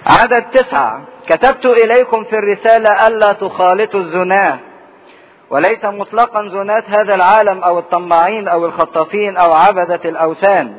عدد تسعة كتبت إليكم في الرسالة ألا تخالطوا الزناه وليس مطلقا زناة هذا العالم أو الطماعين أو الخطافين أو عبدة الأوثان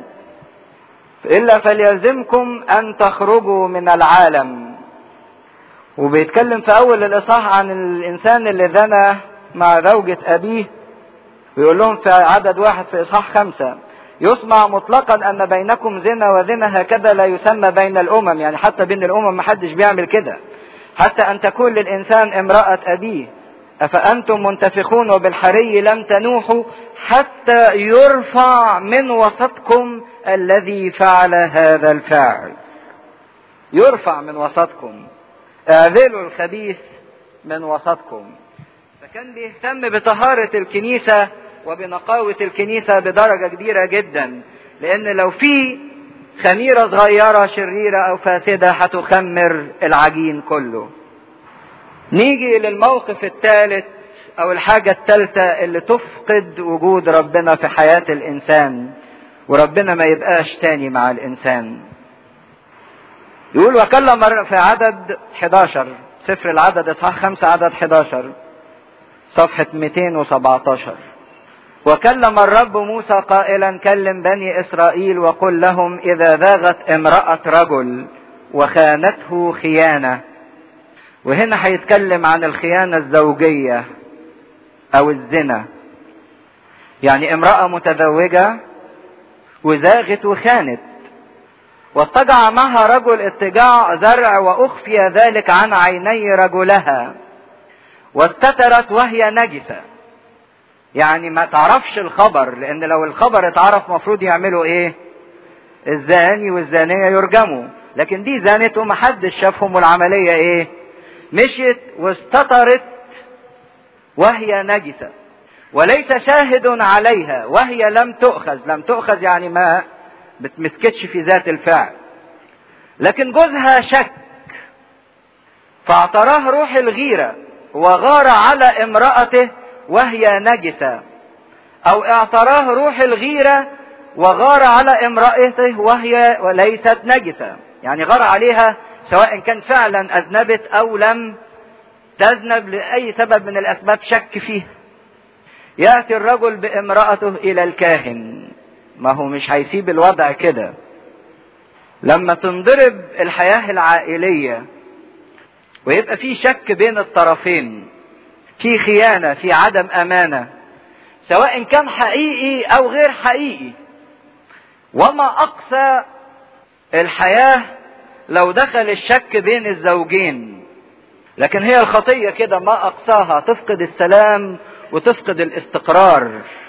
إلا فليلزمكم أن تخرجوا من العالم وبيتكلم في أول الإصحاح عن الإنسان اللي زنى مع زوجة أبيه ويقول لهم في عدد واحد في إصحاح خمسة يسمع مطلقا أن بينكم زنا وزنا هكذا لا يسمى بين الأمم يعني حتى بين الأمم محدش بيعمل كده حتى أن تكون للإنسان امرأة أبيه أفأنتم منتفخون وبالحري لم تنوحوا حتى يرفع من وسطكم الذي فعل هذا الفاعل يرفع من وسطكم اعذلوا الخبيث من وسطكم فكان بيهتم بطهارة الكنيسة وبنقاوة الكنيسة بدرجة كبيرة جدا لأن لو في خميرة صغيرة شريرة أو فاسدة هتخمر العجين كله نيجي للموقف الثالث او الحاجة الثالثة اللي تفقد وجود ربنا في حياة الانسان وربنا ما يبقاش تاني مع الانسان يقول وكلم في عدد 11 سفر العدد اصحاح 5 عدد 11 صفحة 217 وكلم الرب موسى قائلا كلم بني اسرائيل وقل لهم اذا ذاغت امرأة رجل وخانته خيانه وهنا هيتكلم عن الخيانة الزوجية أو الزنا. يعني امرأة متزوجة وزاغت وخانت. واضطجع معها رجل اضطجاع زرع وأخفي ذلك عن عيني رجلها. واستترت وهي نجسة. يعني ما تعرفش الخبر لأن لو الخبر اتعرف مفروض يعملوا إيه؟ الزاني والزانية يرجموا. لكن دي زانت ومحدش شافهم والعملية إيه؟ مشيت واستطرت وهي نجسة وليس شاهد عليها وهي لم تؤخذ لم تؤخذ يعني ما بتمسكتش في ذات الفعل لكن جوزها شك فاعتراه روح الغيرة وغار على امرأته وهي نجسة او اعتراه روح الغيرة وغار على امرأته وهي وليست نجسة يعني غار عليها سواء كان فعلا اذنبت او لم تذنب لاي سبب من الاسباب شك فيه ياتي الرجل بامراته الى الكاهن ما هو مش هيسيب الوضع كده لما تنضرب الحياه العائليه ويبقى في شك بين الطرفين في خيانه في عدم امانه سواء كان حقيقي او غير حقيقي وما اقسى الحياه لو دخل الشك بين الزوجين لكن هي الخطيه كده ما اقصاها تفقد السلام وتفقد الاستقرار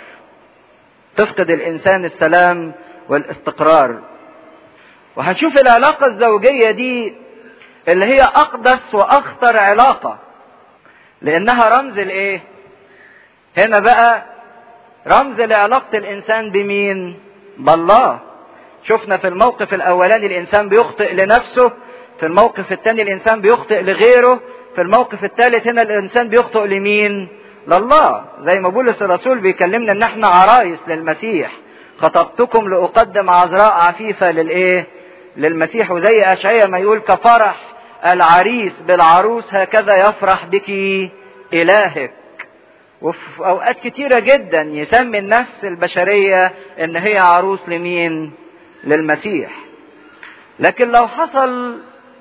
تفقد الانسان السلام والاستقرار وهنشوف العلاقه الزوجيه دي اللي هي اقدس واخطر علاقه لانها رمز الايه هنا بقى رمز لعلاقه الانسان بمين بالله شفنا في الموقف الاولاني الانسان بيخطئ لنفسه في الموقف الثاني الانسان بيخطئ لغيره في الموقف الثالث هنا الانسان بيخطئ لمين لله زي ما بولس الرسول بيكلمنا ان احنا عرايس للمسيح خطبتكم لاقدم عذراء عفيفه للايه للمسيح وزي اشعياء ما يقول كفرح العريس بالعروس هكذا يفرح بك الهك وفي اوقات كتيره جدا يسمي النفس البشريه ان هي عروس لمين للمسيح لكن لو حصل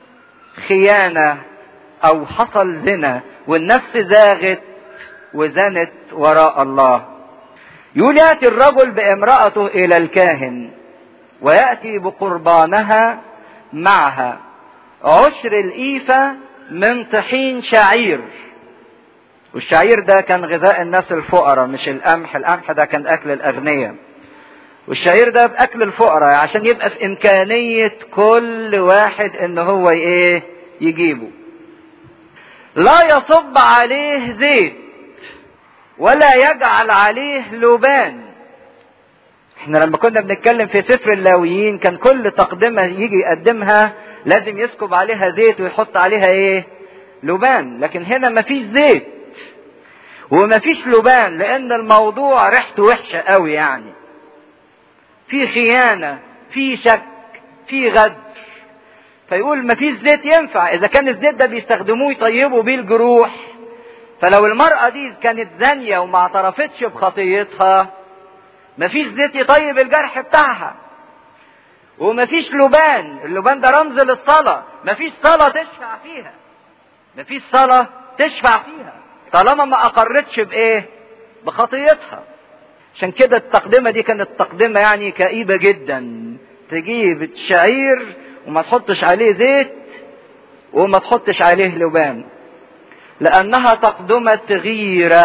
خيانه او حصل زنا والنفس زاغت وزنت وراء الله يقول ياتي الرجل بامراته الى الكاهن وياتي بقربانها معها عشر الايفه من طحين شعير والشعير ده كان غذاء الناس الفقراء مش القمح القمح ده كان اكل الاغنياء والشعير ده باكل الفقراء عشان يبقى في امكانيه كل واحد ان هو ايه يجيبه لا يصب عليه زيت ولا يجعل عليه لبان احنا لما كنا بنتكلم في سفر اللاويين كان كل تقدمة يجي يقدمها لازم يسكب عليها زيت ويحط عليها ايه لبان لكن هنا مفيش زيت ومفيش لبان لان الموضوع ريحته وحشة قوي يعني في خيانة في شك في غدر فيقول مفيش زيت ينفع اذا كان الزيت ده بيستخدموه يطيبوا بيه الجروح فلو المرأة دي كانت زانية وما اعترفتش بخطيتها مفيش زيت يطيب الجرح بتاعها ومفيش لبان اللبان ده رمز للصلاة مفيش صلاة تشفع فيها مفيش صلاة تشفع فيها طالما ما اقرتش بايه بخطيتها عشان كده التقدمة دي كانت تقدمة يعني كئيبة جدا تجيب الشعير وما تحطش عليه زيت وما تحطش عليه لبان لانها تقدمة غيرة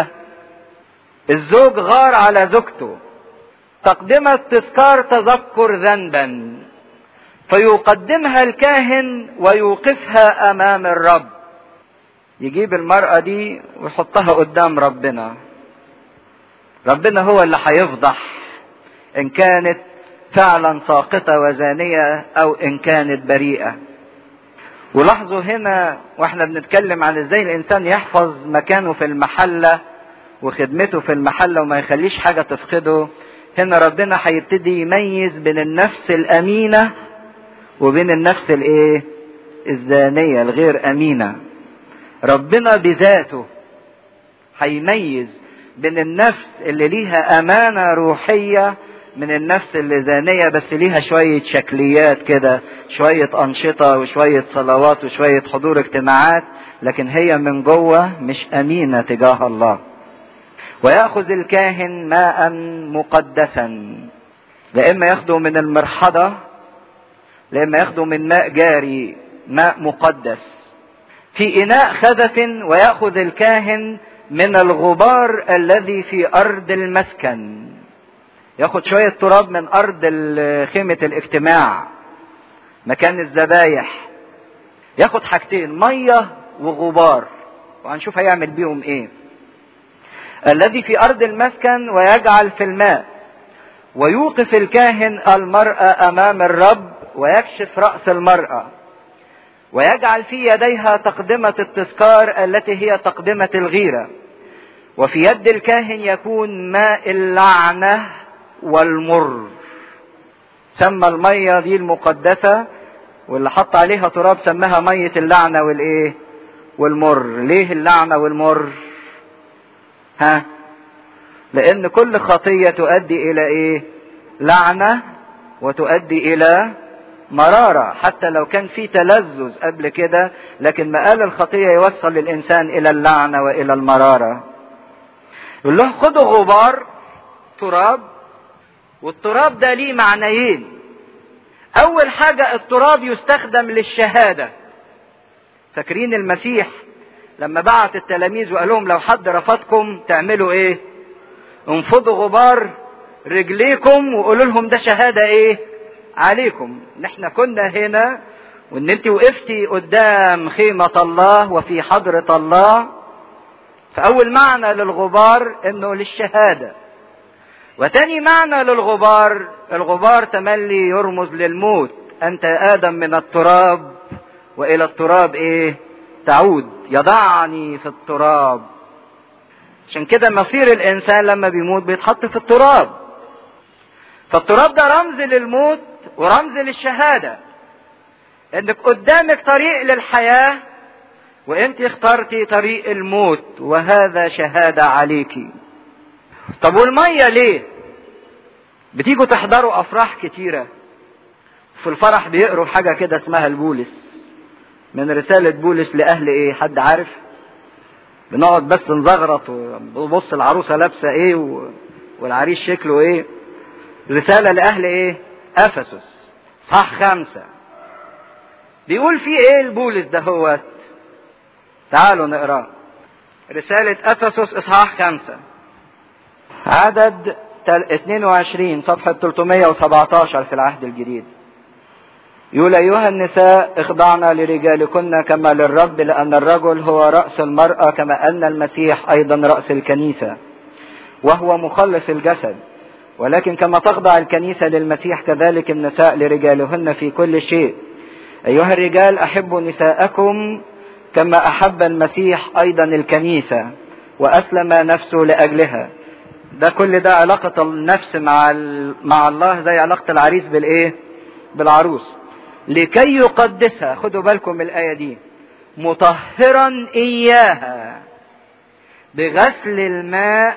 الزوج غار على زوجته تقدمة تذكار تذكر ذنبا فيقدمها الكاهن ويوقفها امام الرب يجيب المرأة دي ويحطها قدام ربنا ربنا هو اللي هيفضح ان كانت فعلا ساقطة وزانية او ان كانت بريئة ولاحظوا هنا واحنا بنتكلم عن ازاي الانسان يحفظ مكانه في المحلة وخدمته في المحلة وما يخليش حاجة تفقده هنا ربنا هيبتدي يميز بين النفس الامينة وبين النفس الايه الزانية الغير امينة ربنا بذاته هيميز بين النفس اللي ليها امانة روحية من النفس اللي زانية بس ليها شوية شكليات كده شوية أنشطة وشوية صلوات وشوية حضور اجتماعات لكن هي من جوه مش أمينة تجاه الله ويأخذ الكاهن ماء مقدسا لا إما ياخده من المرحضة لا إما ياخده من ماء جاري ماء مقدس في إناء خذف ويأخذ الكاهن من الغبار الذي في أرض المسكن ياخد شوية تراب من أرض خيمة الاجتماع مكان الذبايح ياخد حاجتين مية وغبار وهنشوف هيعمل بيهم ايه الذي في أرض المسكن ويجعل في الماء ويوقف الكاهن المرأة أمام الرب ويكشف رأس المرأة ويجعل في يديها تقدمة التذكار التي هي تقدمة الغيرة وفي يد الكاهن يكون ماء اللعنة والمر سمى المية دي المقدسة واللي حط عليها تراب سماها مية اللعنة والايه والمر ليه اللعنة والمر ها لان كل خطية تؤدي الى ايه لعنة وتؤدي الى مرارة حتى لو كان في تلذذ قبل كده لكن مآل الخطية يوصل الإنسان إلى اللعنة وإلى المرارة يقول له خدوا غبار تراب والتراب ده ليه معنيين أول حاجة التراب يستخدم للشهادة فاكرين المسيح لما بعت التلاميذ وقال لهم لو حد رفضكم تعملوا ايه انفضوا غبار رجليكم وقولوا لهم ده شهادة ايه عليكم ان احنا كنا هنا وان انت وقفتي قدام خيمة الله وفي حضرة الله فاول معنى للغبار انه للشهادة وتاني معنى للغبار الغبار تملي يرمز للموت انت يا ادم من التراب والى التراب ايه تعود يضعني في التراب عشان كده مصير الانسان لما بيموت بيتحط في التراب فالتراب ده رمز للموت ورمز للشهادة انك قدامك طريق للحياة وانت اخترتي طريق الموت وهذا شهادة عليكي طب والمية ليه بتيجوا تحضروا افراح كتيرة في الفرح بيقروا حاجة كده اسمها البولس من رسالة بولس لأهل ايه حد عارف بنقعد بس نزغرط ونبص العروسة لابسة ايه و... والعريس شكله ايه رسالة لأهل ايه افسس صح خمسة بيقول في ايه البولس ده هو تعالوا نقراه رسالة افسس اصحاح خمسة عدد 22 صفحة 317 في العهد الجديد يقول أيها النساء اخضعنا لرجالكن كما للرب لأن الرجل هو رأس المرأة كما أن المسيح أيضا رأس الكنيسة وهو مخلص الجسد ولكن كما تخضع الكنيسة للمسيح كذلك النساء لرجالهن في كل شيء أيها الرجال أحبوا نساءكم كما أحب المسيح أيضا الكنيسة وأسلم نفسه لأجلها ده كل ده علاقة النفس مع مع الله زي علاقة العريس بالإيه؟ بالعروس لكي يقدسها خدوا بالكم من الآية دي مطهرا إياها بغسل الماء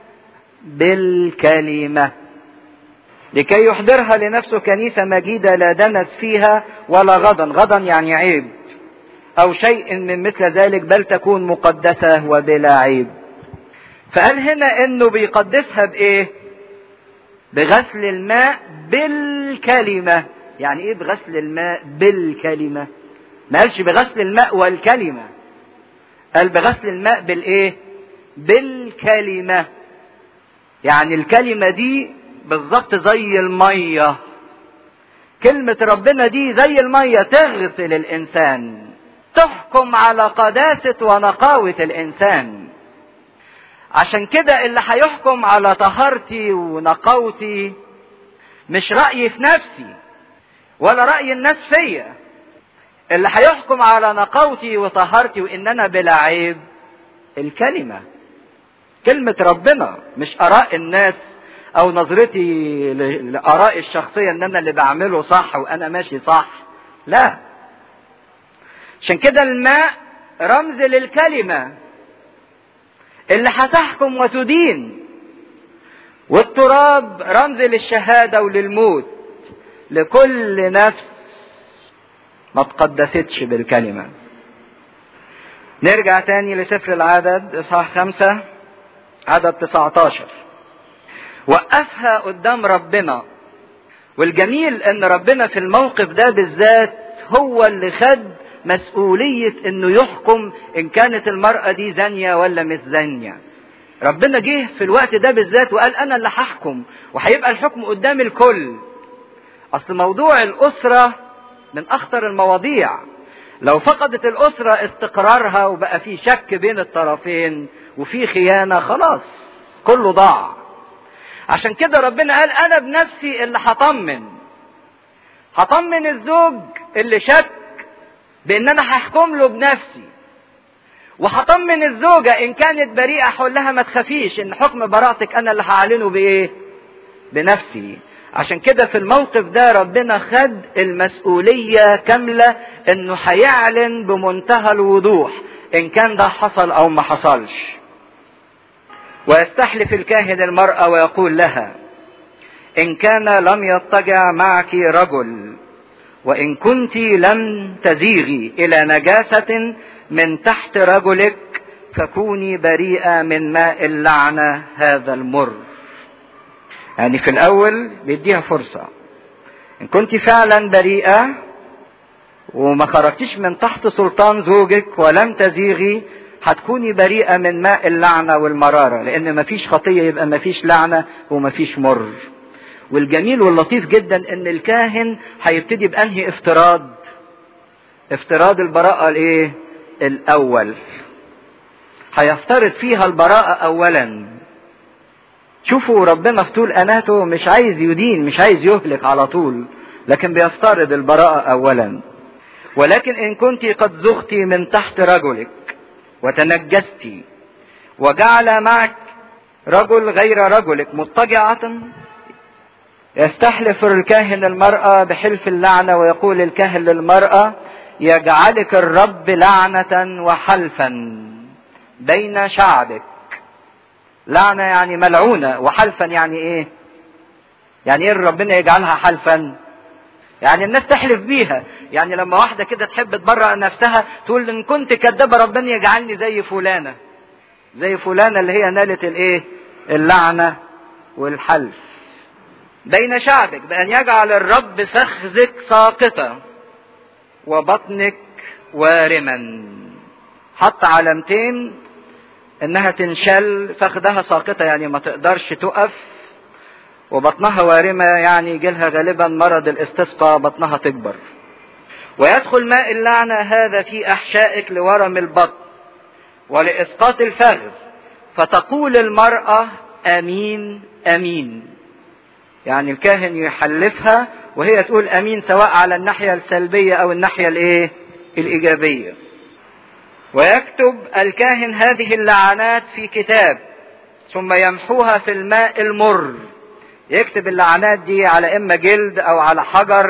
بالكلمة لكي يحضرها لنفسه كنيسة مجيدة لا دنس فيها ولا غضن غضن يعني عيب أو شيء من مثل ذلك بل تكون مقدسة وبلا عيب فقال هنا انه بيقدسها بايه بغسل الماء بالكلمة يعني ايه بغسل الماء بالكلمة ما قالش بغسل الماء والكلمة قال بغسل الماء بالايه بالكلمة يعني الكلمة دي بالظبط زي المية كلمة ربنا دي زي المية تغسل الإنسان تحكم على قداسة ونقاوة الإنسان عشان كده اللي هيحكم على طهارتي ونقاوتي مش رأيي في نفسي ولا رأي الناس فيا اللي هيحكم على نقاوتي وطهارتي وإن أنا بلا عيب الكلمة كلمة ربنا مش آراء الناس أو نظرتي لآرائي الشخصية إن أنا اللي بعمله صح وأنا ماشي صح لا عشان كده الماء رمز للكلمة اللي هتحكم وتدين والتراب رمز للشهادة وللموت لكل نفس ما تقدستش بالكلمة نرجع تاني لسفر العدد اصحاح خمسة عدد 19 وقفها قدام ربنا والجميل ان ربنا في الموقف ده بالذات هو اللي خد مسؤولية انه يحكم ان كانت المرأة دي زانية ولا مش زانية ربنا جه في الوقت ده بالذات وقال انا اللي هحكم وهيبقى الحكم قدام الكل اصل موضوع الاسرة من اخطر المواضيع لو فقدت الاسرة استقرارها وبقى في شك بين الطرفين وفي خيانة خلاص كله ضاع عشان كده ربنا قال انا بنفسي اللي هطمن هطمن الزوج اللي شك بان انا هحكم له بنفسي وهطمن الزوجة ان كانت بريئة هقول لها ما تخافيش ان حكم براءتك انا اللي هعلنه بايه بنفسي عشان كده في الموقف ده ربنا خد المسؤولية كاملة انه هيعلن بمنتهى الوضوح ان كان ده حصل او ما حصلش ويستحلف الكاهن المرأة ويقول لها إن كان لم يضطجع معك رجل وإن كنت لم تزيغي إلى نجاسة من تحت رجلك فكوني بريئة من ماء اللعنة هذا المر يعني في الأول بيديها فرصة إن كنت فعلا بريئة وما خرجتيش من تحت سلطان زوجك ولم تزيغي هتكوني بريئة من ماء اللعنة والمرارة لأن مفيش خطية يبقى مفيش لعنة ومفيش مر والجميل واللطيف جدا ان الكاهن هيبتدي بانهي افتراض افتراض البراءة الايه الاول هيفترض فيها البراءة اولا شوفوا ربنا في طول اناته مش عايز يدين مش عايز يهلك على طول لكن بيفترض البراءة اولا ولكن ان كنت قد زغت من تحت رجلك وتنجست وجعل معك رجل غير رجلك مضطجعة يستحلف الكاهن المرأة بحلف اللعنة ويقول الكاهن للمرأة يجعلك الرب لعنة وحلفا بين شعبك لعنة يعني ملعونة وحلفا يعني ايه يعني ايه ربنا يجعلها حلفا يعني الناس تحلف بيها يعني لما واحدة كده تحب تبرأ نفسها تقول ان كنت كدابة ربنا يجعلني زي فلانة زي فلانة اللي هي نالت الايه اللعنة والحلف بين شعبك بأن يجعل الرب فخذك ساقطة وبطنك وارما حط علامتين انها تنشل فخذها ساقطة يعني ما تقدرش تقف وبطنها وارمة يعني يجيلها غالبا مرض الاستسقاء بطنها تكبر ويدخل ماء اللعنة هذا في أحشائك لورم البطن ولإسقاط الفخذ فتقول المرأة أمين أمين يعني الكاهن يحلفها وهي تقول امين سواء على الناحيه السلبيه او الناحيه الايه الايجابيه ويكتب الكاهن هذه اللعنات في كتاب ثم يمحوها في الماء المر يكتب اللعنات دي على اما جلد او على حجر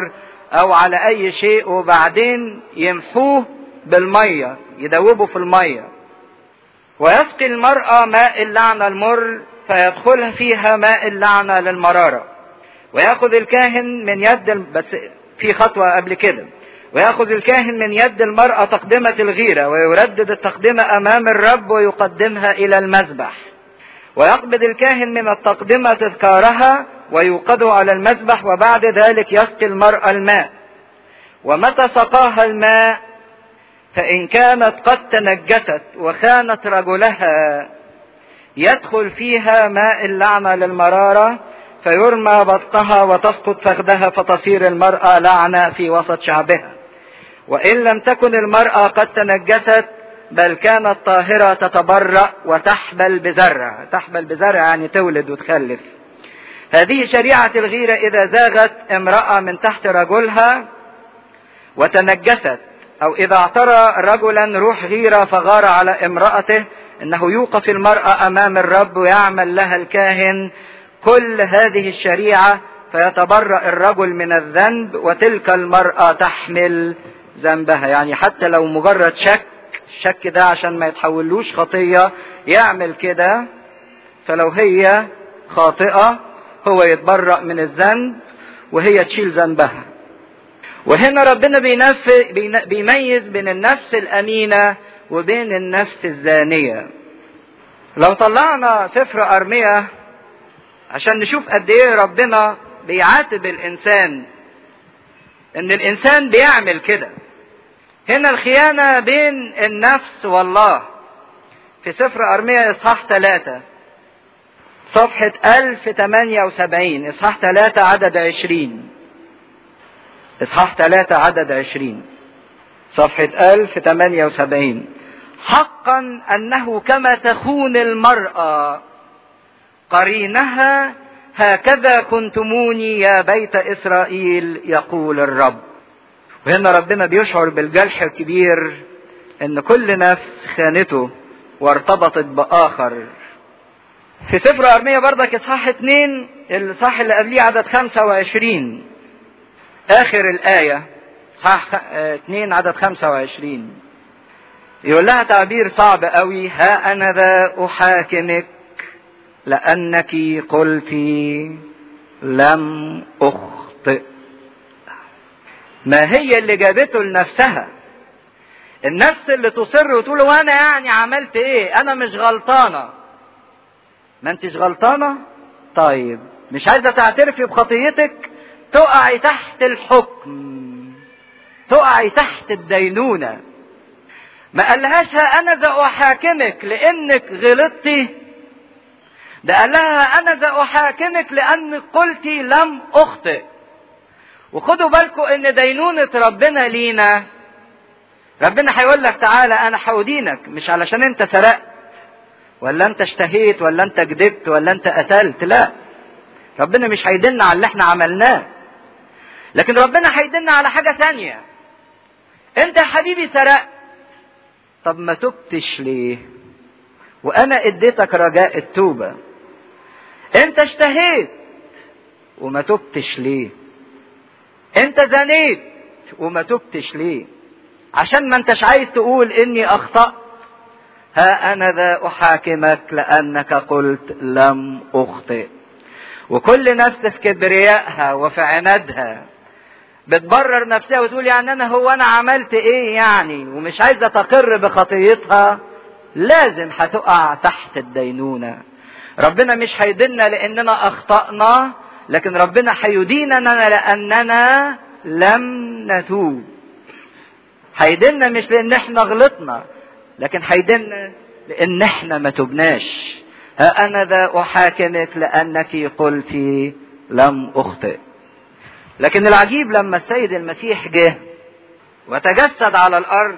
او على اي شيء وبعدين يمحوه بالمية يدوبه في المية ويسقي المرأة ماء اللعنة المر فيدخلها فيها ماء اللعنة للمرارة ويأخذ الكاهن من يد بس في خطوة قبل كده ويأخذ الكاهن من يد المرأة تقدمة الغيرة ويردد التقدمة أمام الرب ويقدمها إلى المذبح ويقبض الكاهن من التقدمة تذكارها ويوقده على المذبح وبعد ذلك يسقي المرأة الماء ومتى سقاها الماء فإن كانت قد تنجست وخانت رجلها يدخل فيها ماء اللعنة للمرارة فيرمى بطها وتسقط فخذها فتصير المرأة لعنة في وسط شعبها وإن لم تكن المرأة قد تنجست بل كانت طاهرة تتبرأ وتحبل بزرع تحبل بزرع يعني تولد وتخلف هذه شريعة الغيرة إذا زاغت امرأة من تحت رجلها وتنجست أو إذا اعترى رجلا روح غيرة فغار على امرأته إنه يوقف المرأة أمام الرب ويعمل لها الكاهن كل هذه الشريعة فيتبرأ الرجل من الذنب وتلك المرأة تحمل ذنبها يعني حتى لو مجرد شك الشك ده عشان ما يتحولوش خطية يعمل كده فلو هي خاطئة هو يتبرأ من الذنب وهي تشيل ذنبها وهنا ربنا بينف... بيميز بين النفس الأمينة وبين النفس الزانية لو طلعنا سفر أرمية عشان نشوف قد ايه ربنا بيعاتب الإنسان إن الإنسان بيعمل كده هنا الخيانة بين النفس والله في سفر أرمية إصحاح ثلاثة صفحة 1078 إصحاح ثلاثة عدد عشرين إصحاح ثلاثة عدد عشرين صفحة 1078 حقا أنه كما تخون المرأة قرينها هكذا كنتموني يا بيت إسرائيل يقول الرب وهنا ربنا بيشعر بالجرح الكبير ان كل نفس خانته وارتبطت باخر في سفر ارمية بردك اصحاح اتنين الاصحاح اللي قبليه عدد خمسة وعشرين اخر الاية اصحاح اتنين عدد خمسة وعشرين يقول لها تعبير صعب قوي ها انا ذا احاكمك لانك قلت لم اخطئ ما هي اللي جابته لنفسها النفس اللي تصر وتقول وانا يعني عملت ايه انا مش غلطانه ما انتش غلطانه طيب مش عايزه تعترفي بخطيتك تقعي تحت الحكم تقعي تحت الدينونه ما قالهاش ها انا ذا احاكمك لانك غلطتي ده قال لها انا ذا احاكمك لانك قلتي لم اخطئ وخدوا بالكم ان دينونة ربنا لينا ربنا هيقول لك تعالى انا هودينك مش علشان انت سرقت ولا انت اشتهيت ولا انت كذبت ولا انت قتلت لا ربنا مش هيدلنا على اللي احنا عملناه لكن ربنا هيدلنا على حاجة تانية انت يا حبيبي سرقت طب ما تبتش ليه وانا اديتك رجاء التوبة انت اشتهيت وما تبتش ليه انت زنيت وما تبتش ليه عشان ما انتش عايز تقول اني اخطأت ها انا ذا احاكمك لانك قلت لم اخطئ وكل نفس في كبريائها وفي عنادها بتبرر نفسها وتقول يعني انا هو انا عملت ايه يعني ومش عايزه تقر بخطيتها لازم هتقع تحت الدينونه ربنا مش هيدنا لاننا اخطانا لكن ربنا هيديننا لاننا لم نتوب هيديننا مش لان احنا غلطنا لكن هيديننا لان احنا ما تبناش ها انا ذا احاكمك لانك قلت لم اخطئ لكن العجيب لما السيد المسيح جه وتجسد على الارض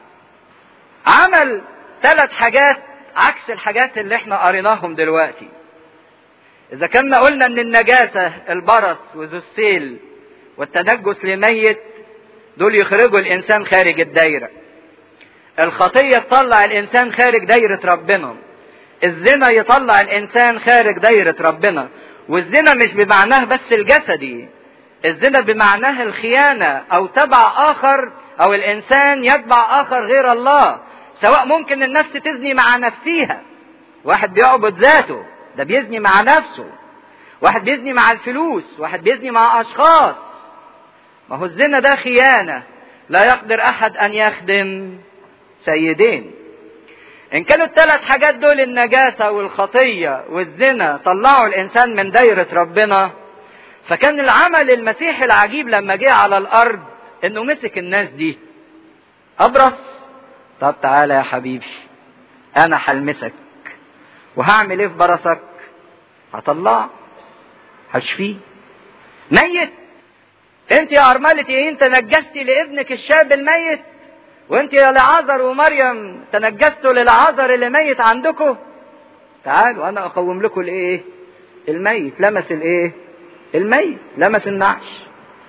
عمل ثلاث حاجات عكس الحاجات اللي احنا قريناهم دلوقتي اذا كنا قلنا ان النجاسة البرص وذو السيل والتنجس لميت دول يخرجوا الانسان خارج الدايرة الخطية تطلع الانسان خارج دايرة ربنا الزنا يطلع الانسان خارج دايرة ربنا والزنا مش بمعناه بس الجسدي الزنا بمعناه الخيانة او تبع اخر او الانسان يتبع اخر غير الله سواء ممكن النفس تزني مع نفسها واحد بيعبد ذاته ده بيزني مع نفسه واحد بيزني مع الفلوس واحد بيزني مع اشخاص ما هو الزنا ده خيانة لا يقدر احد ان يخدم سيدين ان كانوا الثلاث حاجات دول النجاسة والخطية والزنا طلعوا الانسان من دايرة ربنا فكان العمل المسيحي العجيب لما جه على الارض انه مسك الناس دي ابرص طب تعالى يا حبيبي انا هلمسك وهعمل ايه في برصك هطلع هشفيه ميت انت يا ارملتي انت نجستي لابنك الشاب الميت وانت يا لعازر ومريم تنجستوا للعازر اللي ميت عندكم تعالوا انا اقوم لكم الايه الميت لمس الايه الميت لمس النعش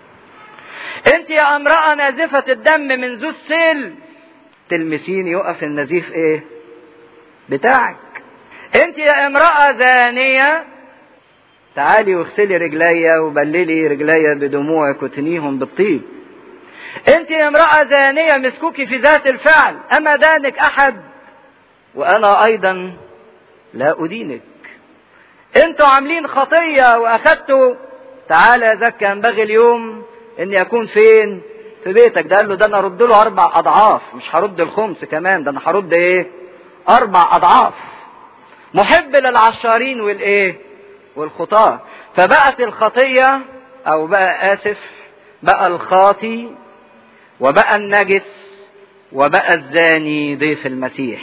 انت يا امرأة نازفة الدم من ذو السيل تلمسين يقف النزيف ايه بتاعك انت يا امرأة زانية تعالي واغسلي رجليا وبللي رجليا بدموعك وتنيهم بالطيب انت يا امرأة زانية مسكوكي في ذات الفعل اما دانك احد وانا ايضا لا ادينك انتوا عاملين خطية واخدتوا تعالى يا زكي ينبغي اليوم اني اكون فين في بيتك ده قال له ده انا ارد له اربع اضعاف مش هرد الخمس كمان ده انا هرد ايه اربع اضعاف محب للعشارين والايه والخطاة فبقت الخطية او بقى اسف بقى الخاطي وبقى النجس وبقى الزاني ضيف المسيح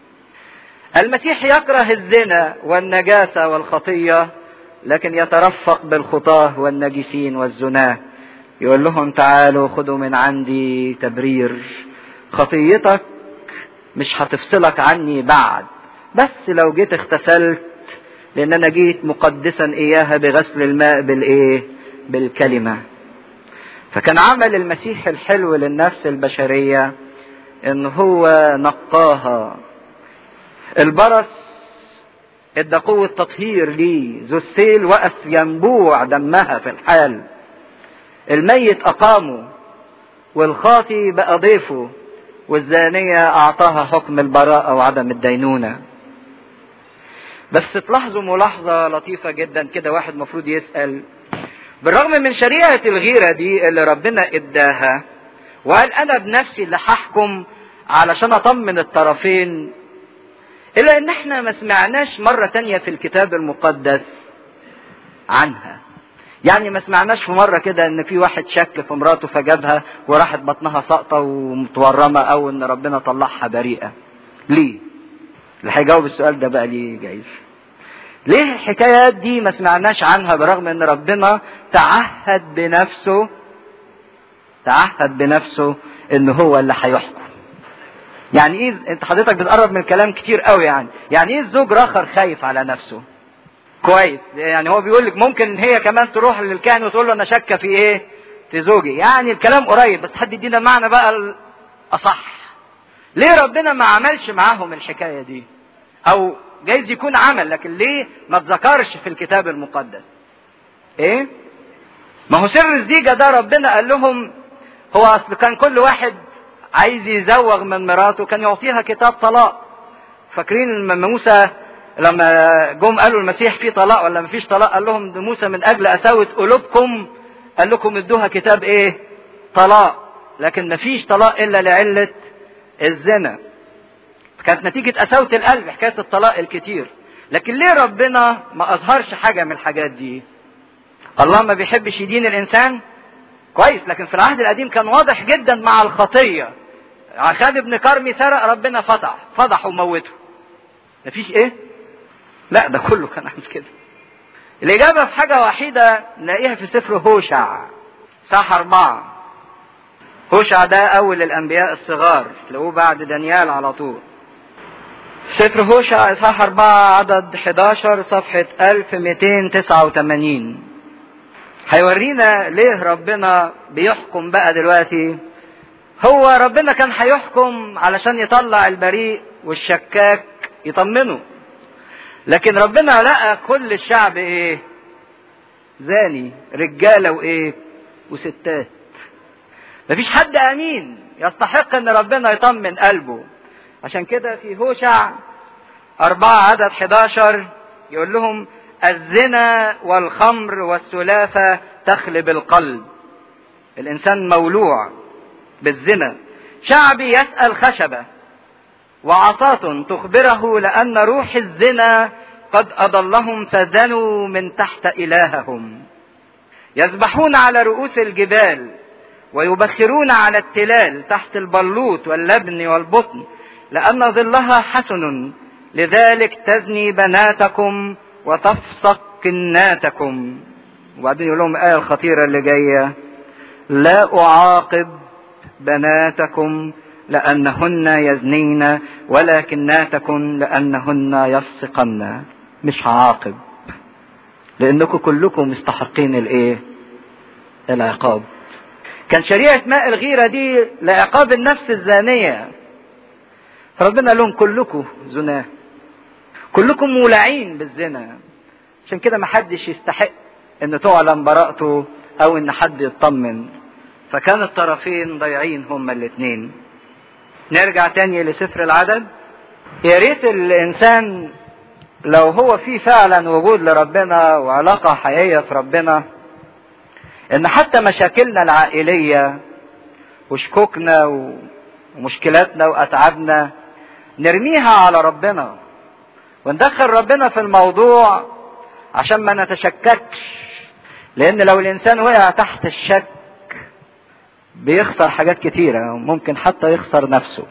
المسيح يكره الزنا والنجاسة والخطية لكن يترفق بالخطاة والنجسين والزناه يقول لهم تعالوا خدوا من عندي تبرير خطيتك مش هتفصلك عني بعد بس لو جيت اغتسلت لان انا جيت مقدسا اياها بغسل الماء بالايه بالكلمة فكان عمل المسيح الحلو للنفس البشرية ان هو نقاها البرص ادى قوة تطهير ليه ذو السيل وقف ينبوع دمها في الحال الميت أقامه والخاطي بقى ضيفه والزانية أعطاها حكم البراءة وعدم الدينونة بس تلاحظوا ملاحظة لطيفة جدا كده واحد مفروض يسأل بالرغم من شريعة الغيرة دي اللي ربنا اداها وقال أنا بنفسي اللي هحكم علشان أطمن الطرفين إلا إن إحنا ما سمعناش مرة تانية في الكتاب المقدس عنها يعني ما سمعناش في مرة كده ان في واحد شك في مراته فجابها وراحت بطنها ساقطة ومتورمة او ان ربنا طلعها بريئة ليه اللي هيجاوب السؤال ده بقى ليه جايز ليه الحكايات دي ما سمعناش عنها برغم ان ربنا تعهد بنفسه تعهد بنفسه ان هو اللي هيحكم يعني ايه انت حضرتك بتقرب من الكلام كتير قوي يعني يعني ايه الزوج راخر خايف على نفسه كويس يعني هو بيقول لك ممكن هي كمان تروح للكاهن وتقول له انا شاكه في ايه في زوجي يعني الكلام قريب بس حد يدينا معنى بقى الاصح ليه ربنا ما عملش معاهم الحكايه دي او جايز يكون عمل لكن ليه ما اتذكرش في الكتاب المقدس ايه ما هو سر الزيجة ده ربنا قال لهم هو اصل كان كل واحد عايز يزوغ من مراته كان يعطيها كتاب طلاق فاكرين لما موسى لما جم قالوا المسيح في طلاق ولا مفيش طلاق قال لهم موسى من اجل اساوة قلوبكم قال لكم ادوها كتاب ايه طلاق لكن مفيش طلاق الا لعلة الزنا كانت نتيجة قساوة القلب حكاية الطلاق الكتير لكن ليه ربنا ما اظهرش حاجة من الحاجات دي الله ما بيحبش يدين الانسان كويس لكن في العهد القديم كان واضح جدا مع الخطية عخاد ابن كرمي سرق ربنا فتح فضح وموته مفيش ايه لا ده كله كان عامل كده الإجابة في حاجة وحيدة نلاقيها في سفر هوشع صح أربعة هوشع ده أول الأنبياء الصغار تلاقوه بعد دانيال على طول سفر هوشع إصحاح أربعة عدد 11 صفحة 1289 هيورينا ليه ربنا بيحكم بقى دلوقتي هو ربنا كان هيحكم علشان يطلع البريء والشكاك يطمنه لكن ربنا لقى كل الشعب ايه زاني رجاله وايه وستات مفيش حد امين يستحق ان ربنا يطمن قلبه عشان كده في هوشع أربعة عدد 11 يقول لهم الزنا والخمر والسلافة تخلب القلب الإنسان مولوع بالزنا شعبي يسأل خشبة وعصاة تخبره لأن روح الزنا قد أضلهم فزنوا من تحت إلههم يذبحون على رؤوس الجبال ويبخرون على التلال تحت البلوط واللبن والبطن لأن ظلها حسن لذلك تزني بناتكم وتفسق كناتكم وبعدين يقول لهم الآية الخطيرة اللي جاية لا أعاقب بناتكم لأنهن يزنين ولكناتكم لأنهن يفسقن مش هعاقب لأنكم كلكم مستحقين الإيه؟ العقاب كان شريعة ماء الغيرة دي لعقاب النفس الزانية فربنا قال لهم كلكم زناه كلكم مولعين بالزنا عشان كده ما حدش يستحق ان تعلن براءته او ان حد يطمن فكان الطرفين ضايعين هما الاثنين نرجع تاني لسفر العدد يا ريت الانسان لو هو فيه فعلا وجود لربنا وعلاقة حقيقية في ربنا ان حتى مشاكلنا العائلية وشكوكنا ومشكلاتنا واتعابنا نرميها على ربنا وندخل ربنا في الموضوع عشان ما نتشككش لان لو الانسان وقع تحت الشك بيخسر حاجات كتيرة وممكن حتى يخسر نفسه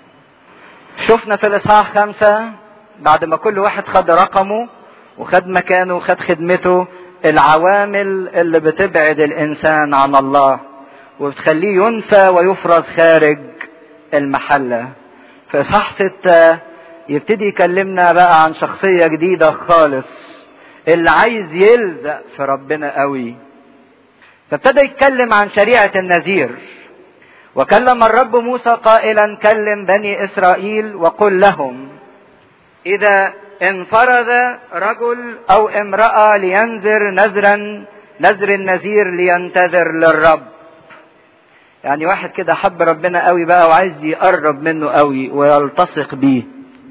شفنا في الاصحاح خمسة بعد ما كل واحد خد رقمه وخد مكانه وخد خدمته العوامل اللي بتبعد الانسان عن الله وبتخليه ينفى ويفرز خارج المحلة في اصحاح ستة يبتدي يكلمنا بقى عن شخصية جديدة خالص اللي عايز يلزق في ربنا قوي فابتدى يتكلم عن شريعة النذير وكلم الرب موسى قائلا كلم بني اسرائيل وقل لهم اذا انفرد رجل او امرأة لينذر نذرا نذر النذير لينتذر للرب يعني واحد كده حب ربنا قوي بقى وعايز يقرب منه قوي ويلتصق بيه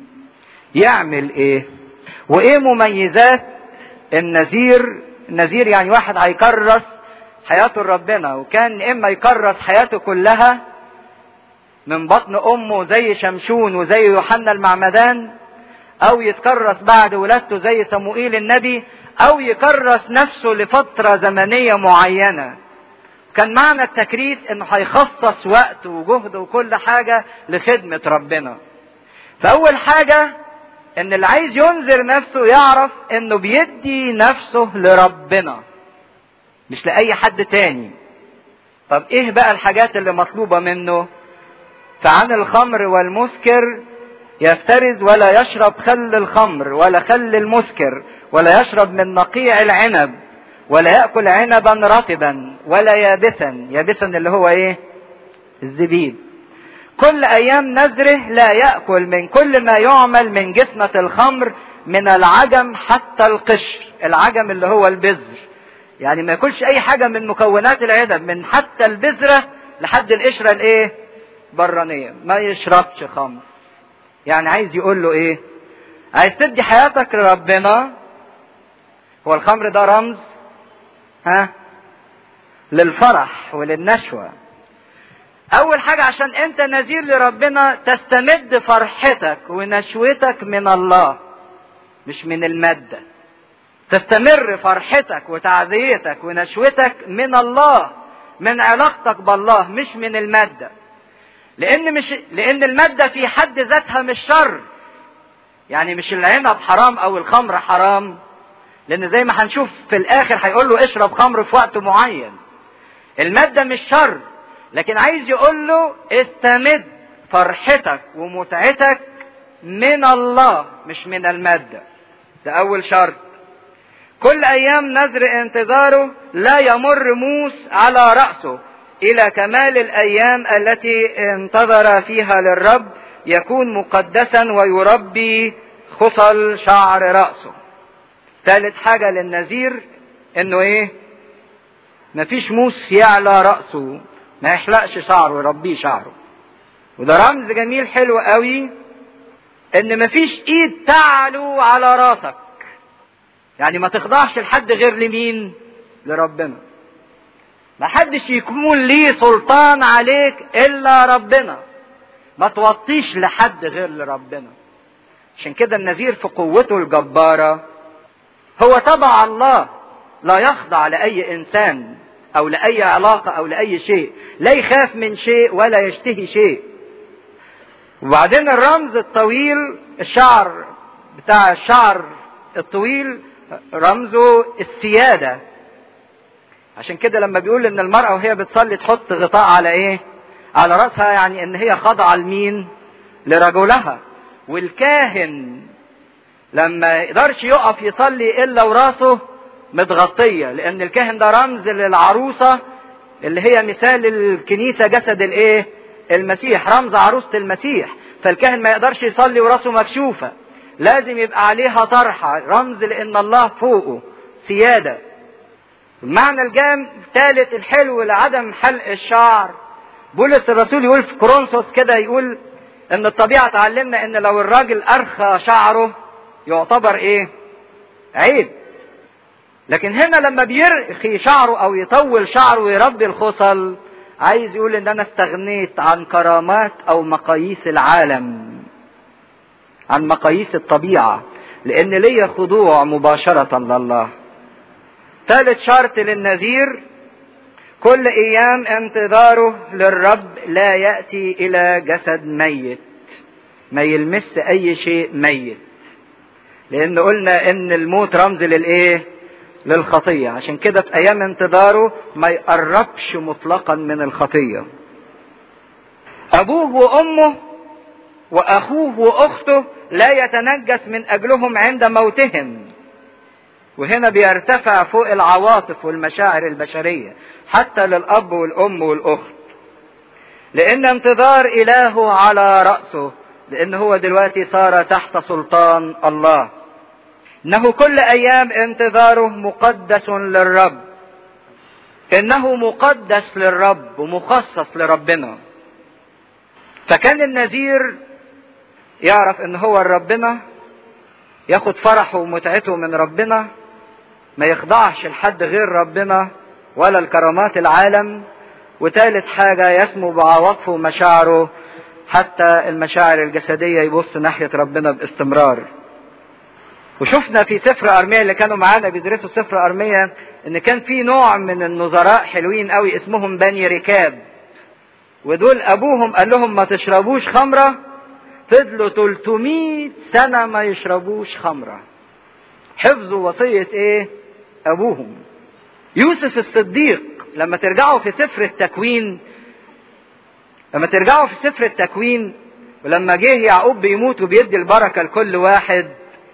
يعمل ايه وايه مميزات النذير النذير يعني واحد هيكرس حياته لربنا وكان اما يكرس حياته كلها من بطن امه زي شمشون وزي يوحنا المعمدان او يتكرس بعد ولادته زي صموئيل النبي او يكرس نفسه لفترة زمنية معينة كان معنى التكريس انه هيخصص وقت وجهد وكل حاجة لخدمة ربنا فاول حاجة ان اللي عايز ينذر نفسه يعرف انه بيدي نفسه لربنا مش لاي حد تاني طب ايه بقى الحاجات اللي مطلوبة منه فعن الخمر والمسكر يفترز ولا يشرب خل الخمر ولا خل المسكر ولا يشرب من نقيع العنب ولا يأكل عنبا رطبا ولا يابسا يابسا اللي هو ايه الزبيب كل ايام نذره لا يأكل من كل ما يعمل من جثمة الخمر من العجم حتى القشر العجم اللي هو البذر يعني ما ياكلش اي حاجة من مكونات العنب من حتى البذرة لحد القشرة الايه برانية ما يشربش خمر يعني عايز يقول له ايه عايز تدي حياتك لربنا هو الخمر ده رمز ها للفرح وللنشوة اول حاجة عشان انت نذير لربنا تستمد فرحتك ونشوتك من الله مش من المادة تستمر فرحتك وتعزيتك ونشوتك من الله من علاقتك بالله مش من المادة لان مش لان المادة في حد ذاتها مش شر يعني مش العنب حرام او الخمر حرام لان زي ما هنشوف في الاخر هيقول له اشرب خمر في وقت معين المادة مش شر لكن عايز يقول له استمد فرحتك ومتعتك من الله مش من المادة ده اول شرط كل ايام نذر انتظاره لا يمر موس على رأسه الى كمال الايام التي انتظر فيها للرب يكون مقدسا ويربي خصل شعر رأسه ثالث حاجة للنذير انه ايه مفيش موس يعلى رأسه ما يحلقش شعره يربيه شعره وده رمز جميل حلو قوي ان مفيش ايد تعلو على راسك يعني ما تخضعش لحد غير لمين لربنا ما حدش يكون ليه سلطان عليك الا ربنا ما توطيش لحد غير لربنا عشان كده النذير في قوته الجبارة هو تبع الله لا يخضع لأي إنسان أو لأي علاقة أو لأي شيء لا يخاف من شيء ولا يشتهي شيء وبعدين الرمز الطويل الشعر بتاع الشعر الطويل رمزه السيادة عشان كده لما بيقول ان المرأة وهي بتصلي تحط غطاء على ايه على رأسها يعني ان هي خاضعة لمين لرجلها والكاهن لما يقدرش يقف يصلي الا وراسه متغطية لان الكاهن ده رمز للعروسة اللي هي مثال الكنيسة جسد الايه المسيح رمز عروسة المسيح فالكاهن ما يقدرش يصلي وراسه مكشوفة لازم يبقى عليها طرحة رمز لان الله فوقه سيادة المعنى الجام الثالث الحلو لعدم حلق الشعر بولس الرسول يقول في كورنثوس كده يقول ان الطبيعة تعلمنا ان لو الراجل ارخى شعره يعتبر ايه عيب لكن هنا لما بيرخي شعره او يطول شعره ويربي الخصل عايز يقول ان انا استغنيت عن كرامات او مقاييس العالم عن مقاييس الطبيعة لان ليا خضوع مباشرة لله ثالث شرط للنذير كل ايام انتظاره للرب لا ياتي الى جسد ميت ما يلمس اي شيء ميت لان قلنا ان الموت رمز للايه للخطيه عشان كده في ايام انتظاره ما يقربش مطلقا من الخطيه ابوه وامه واخوه واخته لا يتنجس من اجلهم عند موتهم وهنا بيرتفع فوق العواطف والمشاعر البشريه حتى للاب والام والاخت لان انتظار الهه على راسه لان هو دلوقتي صار تحت سلطان الله انه كل ايام انتظاره مقدس للرب انه مقدس للرب ومخصص لربنا فكان النذير يعرف ان هو ربنا ياخد فرحه ومتعته من ربنا ما يخضعش لحد غير ربنا ولا الكرامات العالم وثالث حاجة يسمو بعواطفه ومشاعره حتى المشاعر الجسدية يبص ناحية ربنا باستمرار وشفنا في سفر أرمية اللي كانوا معانا بيدرسوا سفر أرمية إن كان في نوع من النظراء حلوين قوي اسمهم بني ركاب ودول أبوهم قال لهم ما تشربوش خمرة فضلوا 300 سنة ما يشربوش خمرة حفظوا وصية إيه؟ أبوهم يوسف الصديق لما ترجعوا في سفر التكوين لما ترجعوا في سفر التكوين ولما جه يعقوب بيموت وبيدي البركة لكل واحد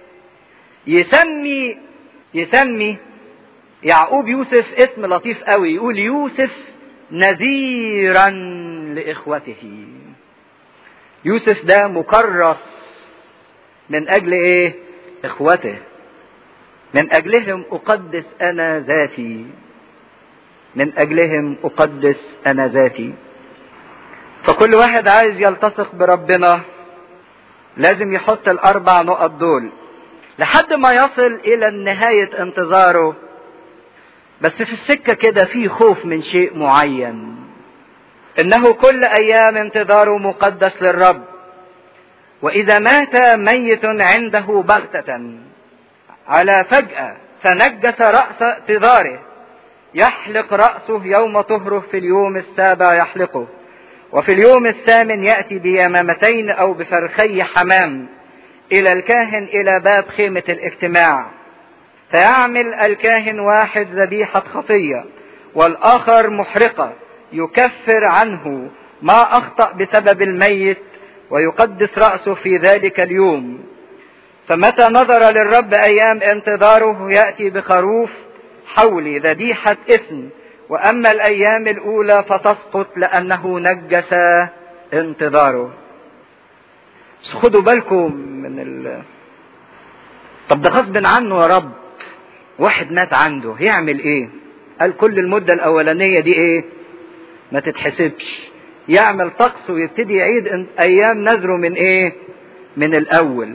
يسمي يسمي يعقوب يوسف اسم لطيف قوي يقول يوسف نذيرا لاخوته يوسف ده مكرس من اجل ايه اخوته من اجلهم اقدس انا ذاتي من اجلهم اقدس انا ذاتي فكل واحد عايز يلتصق بربنا لازم يحط الاربع نقط دول لحد ما يصل الى نهاية انتظاره بس في السكة كده في خوف من شيء معين انه كل ايام انتظاره مقدس للرب واذا مات ميت عنده بغتة على فجأة فنجس رأس اعتذاره يحلق رأسه يوم طهره في اليوم السابع يحلقه وفي اليوم الثامن يأتي بيمامتين أو بفرخي حمام إلى الكاهن إلى باب خيمة الاجتماع فيعمل الكاهن واحد ذبيحة خطية والآخر محرقة يكفر عنه ما أخطأ بسبب الميت ويقدس رأسه في ذلك اليوم فمتى نظر للرب أيام انتظاره يأتي بخروف حولي ذبيحة إثم وأما الأيام الأولى فتسقط لأنه نجس انتظاره بس خدوا بالكم من ال طب ده غصب عنه يا رب واحد مات عنده هيعمل ايه قال كل المدة الأولانية دي إيه؟ ما تتحسبش يعمل طقس ويبتدي يعيد أيام نذره من إيه؟ من الأول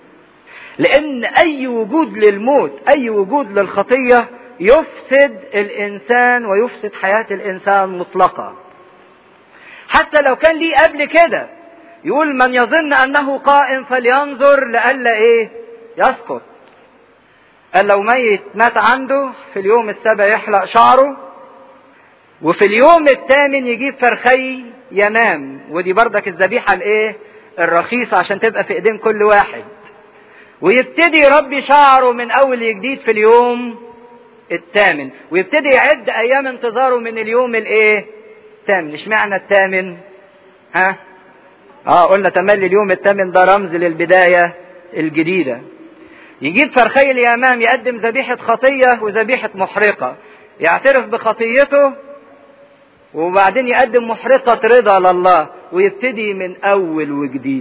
لأن أي وجود للموت أي وجود للخطية يفسد الإنسان ويفسد حياة الإنسان مطلقة حتى لو كان ليه قبل كده يقول من يظن أنه قائم فلينظر لئلا إيه يسقط قال لو ميت مات عنده في اليوم السابع يحلق شعره وفي اليوم الثامن يجيب فرخي ينام ودي بردك الذبيحة الايه الرخيصة عشان تبقى في ايدين كل واحد ويبتدي يربي شعره من اول جديد في اليوم الثامن ويبتدي يعد ايام انتظاره من اليوم الايه الثامن اشمعنى الثامن ها اه قلنا تملي اليوم الثامن ده رمز للبداية الجديدة يجيب فرخي اليمام يقدم ذبيحة خطية وذبيحة محرقة يعترف بخطيته وبعدين يقدم محرقة رضا لله ويبتدي من أول وجديد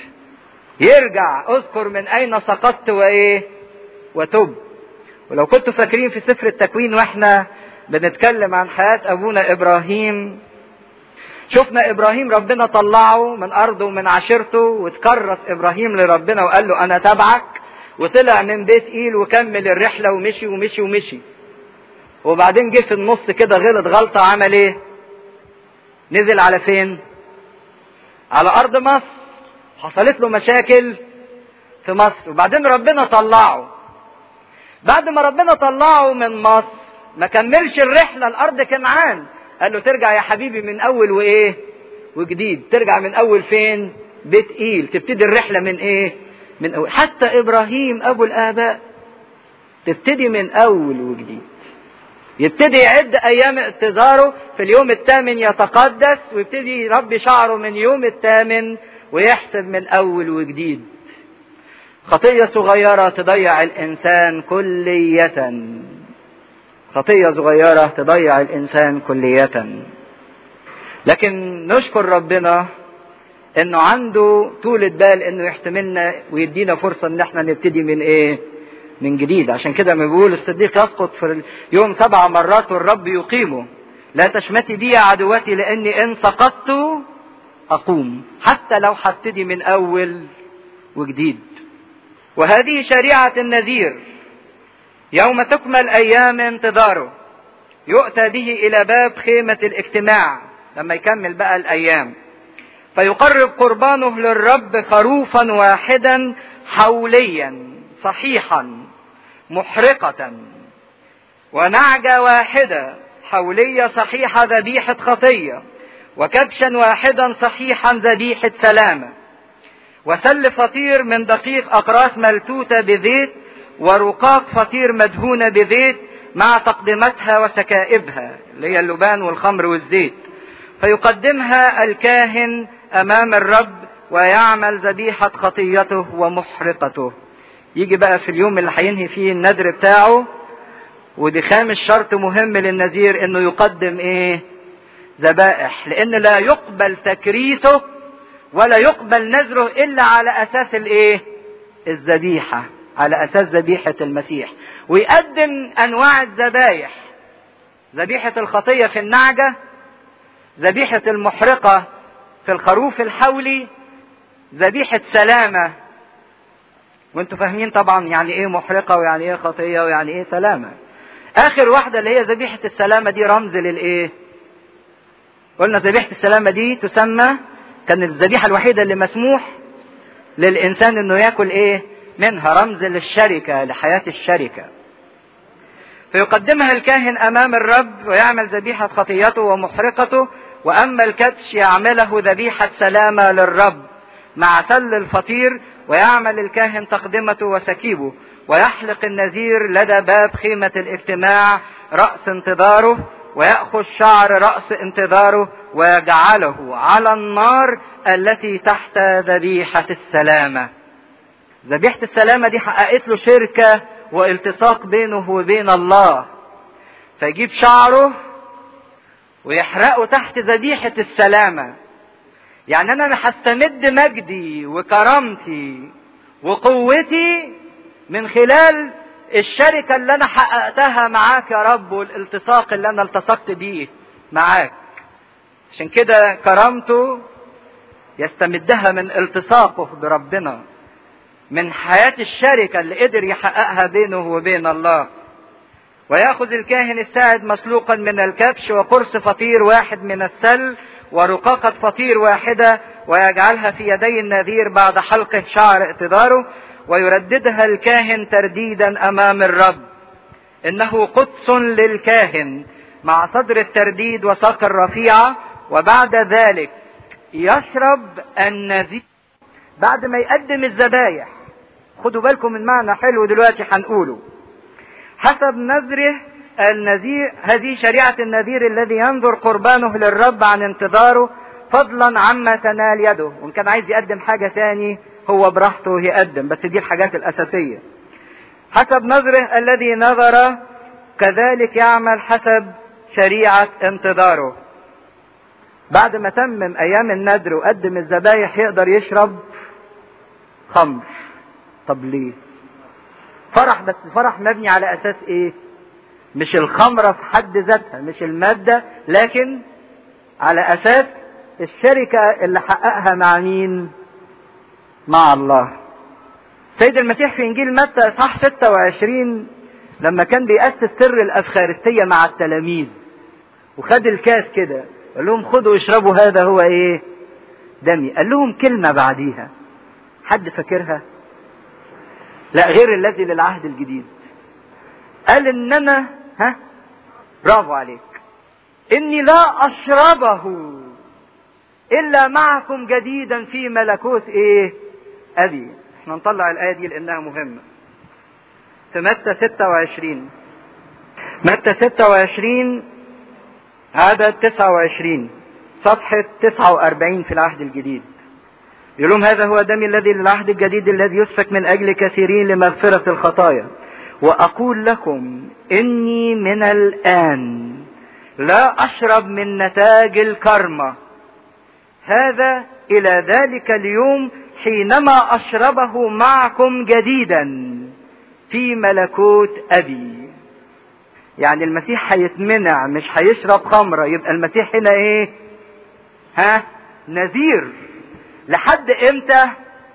يرجع اذكر من أين سقطت وإيه وتب ولو كنتوا فاكرين في سفر التكوين واحنا بنتكلم عن حياة أبونا إبراهيم شفنا إبراهيم ربنا طلعه من أرضه ومن عشيرته وتكرس إبراهيم لربنا وقال له أنا تبعك وطلع من بيت إيل وكمل الرحلة ومشي ومشي ومشي وبعدين جه في النص كده غلط غلطة عمل ايه نزل على فين على ارض مصر حصلت له مشاكل في مصر وبعدين ربنا طلعه بعد ما ربنا طلعه من مصر ما كملش الرحلة لأرض كنعان قال له ترجع يا حبيبي من أول وإيه وجديد ترجع من أول فين بيت إيل تبتدي الرحلة من إيه من أول حتى إبراهيم أبو الآباء تبتدي من أول وجديد يبتدي يعد ايام انتظاره في اليوم الثامن يتقدس ويبتدي يربي شعره من يوم الثامن ويحسب من اول وجديد خطية صغيرة تضيع الانسان كلية خطية صغيرة تضيع الانسان كلية لكن نشكر ربنا انه عنده طولة بال انه يحتملنا ويدينا فرصة ان احنا نبتدي من ايه من جديد عشان كده ما بيقول الصديق يسقط في اليوم سبع مرات والرب يقيمه لا تشمتي بي يا عدوتي لاني ان سقطت اقوم حتى لو هبتدي من اول وجديد وهذه شريعة النذير يوم تكمل ايام انتظاره يؤتى به الى باب خيمة الاجتماع لما يكمل بقى الايام فيقرب قربانه للرب خروفا واحدا حوليا صحيحا محرقة ونعجة واحدة حولية صحيحة ذبيحة خطية وكبشا واحدا صحيحا ذبيحة سلامة وسل فطير من دقيق أقراص ملتوتة بزيت ورقاق فطير مدهونة بزيت مع تقدمتها وسكائبها اللي هي اللبان والخمر والزيت فيقدمها الكاهن أمام الرب ويعمل ذبيحة خطيته ومحرقته يجي بقى في اليوم اللي هينهي فيه النذر بتاعه ودي خامس شرط مهم للنذير انه يقدم ايه ذبائح لان لا يقبل تكريسه ولا يقبل نذره الا على اساس الايه الذبيحة على اساس ذبيحة المسيح ويقدم انواع الذبايح ذبيحة الخطية في النعجة ذبيحة المحرقة في الخروف الحولي ذبيحة سلامة وانتوا فاهمين طبعا يعني ايه محرقة ويعني ايه خطية ويعني ايه سلامة اخر واحدة اللي هي ذبيحة السلامة دي رمز للايه قلنا ذبيحة السلامة دي تسمى كانت الذبيحة الوحيدة اللي مسموح للانسان انه ياكل ايه منها رمز للشركة لحياة الشركة فيقدمها الكاهن امام الرب ويعمل ذبيحة خطيته ومحرقته واما الكبش يعمله ذبيحة سلامة للرب مع سل الفطير ويعمل الكاهن تقدمته وسكيبه ويحلق النذير لدى باب خيمة الاجتماع رأس انتظاره ويأخذ شعر رأس انتظاره ويجعله على النار التي تحت ذبيحة السلامة ذبيحة السلامة دي حققت له شركة والتصاق بينه وبين الله فيجيب شعره ويحرقه تحت ذبيحة السلامة يعني انا هستمد مجدي وكرامتي وقوتي من خلال الشركة اللي انا حققتها معاك يا رب والالتصاق اللي انا التصقت بيه معاك عشان كده كرامته يستمدها من التصاقه بربنا من حياة الشركة اللي قدر يحققها بينه وبين الله ويأخذ الكاهن الساعد مسلوقا من الكبش وقرص فطير واحد من السل ورقاقة فطير واحدة ويجعلها في يدي النذير بعد حلقه شعر اقتداره ويرددها الكاهن ترديدا امام الرب انه قدس للكاهن مع صدر الترديد وساق الرفيعة وبعد ذلك يشرب النذير بعد ما يقدم الذبايح خدوا بالكم من معنى حلو دلوقتي هنقوله حسب نذره النذير هذه شريعة النذير الذي ينظر قربانه للرب عن انتظاره فضلا عما تنال يده وان كان عايز يقدم حاجة تاني هو براحته يقدم بس دي الحاجات الأساسية حسب نظره الذي نظر كذلك يعمل حسب شريعة انتظاره بعد ما تمم أيام الندر وقدم الذبايح يقدر يشرب خمر طب ليه فرح بس فرح مبني على أساس إيه مش الخمرة في حد ذاتها مش المادة لكن على أساس الشركة اللي حققها مع مين مع الله سيد المسيح في انجيل متى اصحاح 26 لما كان بيأسس سر الافخارستية مع التلاميذ وخد الكاس كده قال لهم خدوا اشربوا هذا هو ايه دمي قال لهم كلمة بعديها حد فاكرها لا غير الذي للعهد الجديد قال ان انا ها برافو عليك اني لا اشربه الا معكم جديدا في ملكوت ايه ابي احنا نطلع الايه دي لانها مهمه في متى 26 متى 26 عدد 29 صفحة 49 في العهد الجديد يقول لهم هذا هو دمي الذي للعهد الجديد الذي يسفك من أجل كثيرين لمغفرة الخطايا وأقول لكم إني من الآن لا أشرب من نتاج الكرمة هذا إلى ذلك اليوم حينما أشربه معكم جديدا في ملكوت أبي يعني المسيح هيتمنع مش هيشرب خمرة يبقى المسيح هنا ايه ها نذير لحد امتى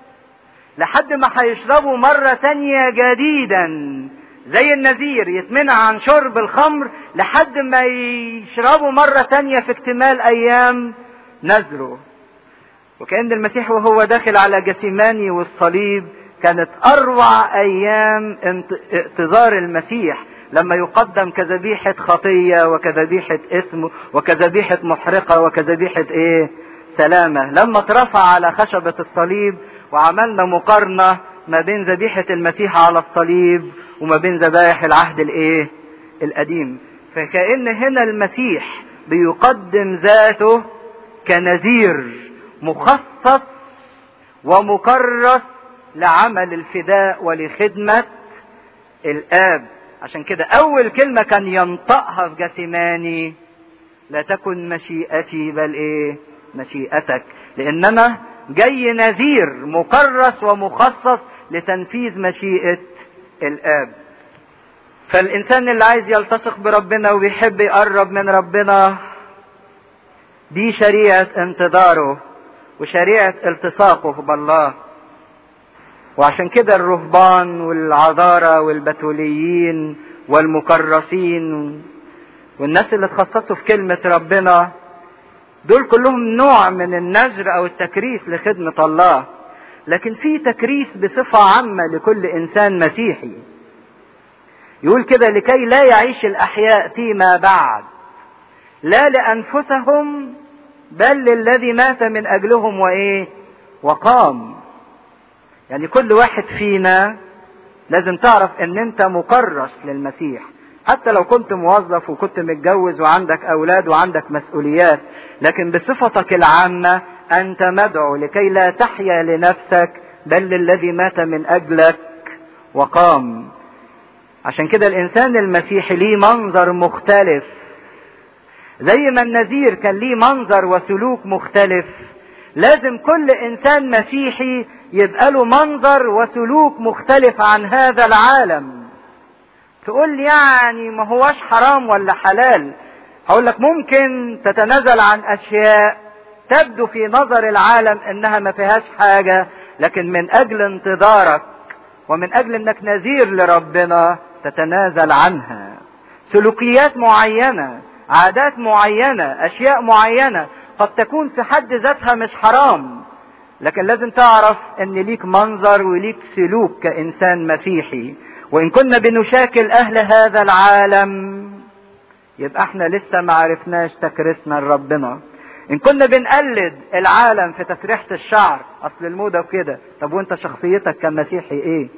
لحد ما هيشربوا مرة تانية جديدا زي النذير يتمنع عن شرب الخمر لحد ما يشربوا مرة تانية في اكتمال ايام نذره وكأن المسيح وهو داخل على جثيماني والصليب كانت اروع ايام انتظار المسيح لما يقدم كذبيحة خطية وكذبيحة اسم وكذبيحة محرقة وكذبيحة ايه سلامة لما اترفع على خشبة الصليب وعملنا مقارنة ما بين ذبيحة المسيح على الصليب وما بين ذبائح العهد الايه القديم فكأن هنا المسيح بيقدم ذاته كنذير مخصص ومكرس لعمل الفداء ولخدمة الآب عشان كده أول كلمة كان ينطقها في جثماني لا تكن مشيئتي بل إيه مشيئتك لأن أنا جاي نذير مكرس ومخصص لتنفيذ مشيئة الآب فالإنسان اللي عايز يلتصق بربنا وبيحب يقرب من ربنا دي شريعة انتظاره وشريعة التصاقه بالله وعشان كده الرهبان والعذارى والبتوليين والمكرسين والناس اللي اتخصصوا في كلمة ربنا دول كلهم نوع من النذر او التكريس لخدمة الله لكن في تكريس بصفة عامة لكل انسان مسيحي يقول كده لكي لا يعيش الاحياء فيما بعد لا لانفسهم بل للذي مات من اجلهم وايه وقام يعني كل واحد فينا لازم تعرف ان انت مكرس للمسيح حتى لو كنت موظف وكنت متجوز وعندك اولاد وعندك مسؤوليات لكن بصفتك العامة انت مدعو لكي لا تحيا لنفسك بل للذي مات من اجلك وقام عشان كده الانسان المسيحي ليه منظر مختلف زي ما النذير كان ليه منظر وسلوك مختلف لازم كل انسان مسيحي يبقى له منظر وسلوك مختلف عن هذا العالم تقول لي يعني ما هواش حرام ولا حلال هقول لك ممكن تتنازل عن اشياء تبدو في نظر العالم انها ما فيهاش حاجة لكن من اجل انتظارك ومن اجل انك نذير لربنا تتنازل عنها سلوكيات معينة عادات معينة اشياء معينة قد تكون في حد ذاتها مش حرام لكن لازم تعرف ان ليك منظر وليك سلوك كانسان مسيحي وان كنا بنشاكل اهل هذا العالم يبقى احنا لسه ما عرفناش تكريسنا لربنا ان كنا بنقلد العالم في تسريحة الشعر اصل الموضة وكده طب وانت شخصيتك كمسيحي ايه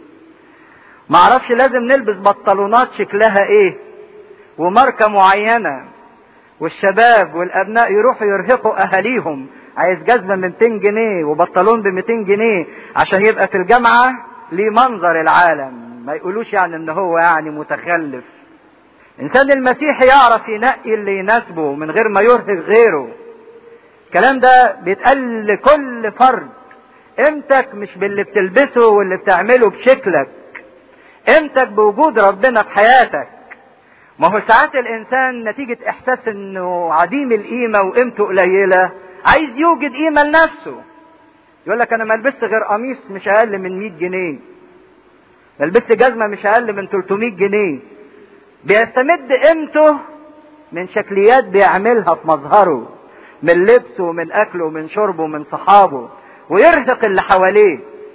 ما اعرفش لازم نلبس بنطلونات شكلها ايه وماركة معينة والشباب والابناء يروحوا يرهقوا اهاليهم عايز جزمة ب 200 جنيه وبنطلون ب 200 جنيه عشان يبقى في الجامعة ليه منظر العالم ما يقولوش يعني ان هو يعني متخلف انسان المسيحي يعرف ينقي اللي يناسبه من غير ما يرهق غيره الكلام ده بيتقال لكل فرد قيمتك مش باللي بتلبسه واللي بتعمله بشكلك قيمتك بوجود ربنا في حياتك ما هو ساعات الانسان نتيجة احساس انه عديم القيمة وقيمته قليلة عايز يوجد قيمة لنفسه يقول لك انا ما لبست غير قميص مش اقل من 100 جنيه ما لبست جزمة مش اقل من 300 جنيه بيستمد قيمته من شكليات بيعملها في مظهره من لبسه ومن اكله ومن شربه ومن صحابه ويرهق اللي حواليه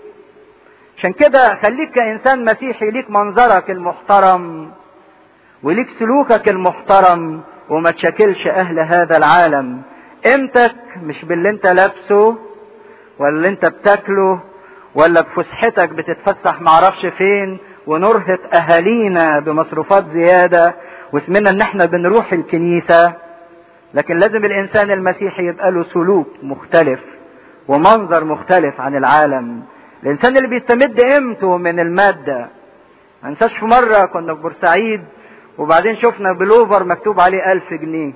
عشان كده خليك كانسان مسيحي ليك منظرك المحترم وليك سلوكك المحترم وما تشكلش اهل هذا العالم قيمتك مش باللي انت لابسه ولا اللي انت بتاكله ولا بفسحتك بتتفسح معرفش فين ونرهق اهالينا بمصروفات زيادة واسمنا ان احنا بنروح الكنيسة لكن لازم الانسان المسيحي يبقى له سلوك مختلف ومنظر مختلف عن العالم الانسان اللي بيستمد قيمته من المادة ما انساش في مرة كنا في بورسعيد وبعدين شفنا بلوفر مكتوب عليه ألف جنيه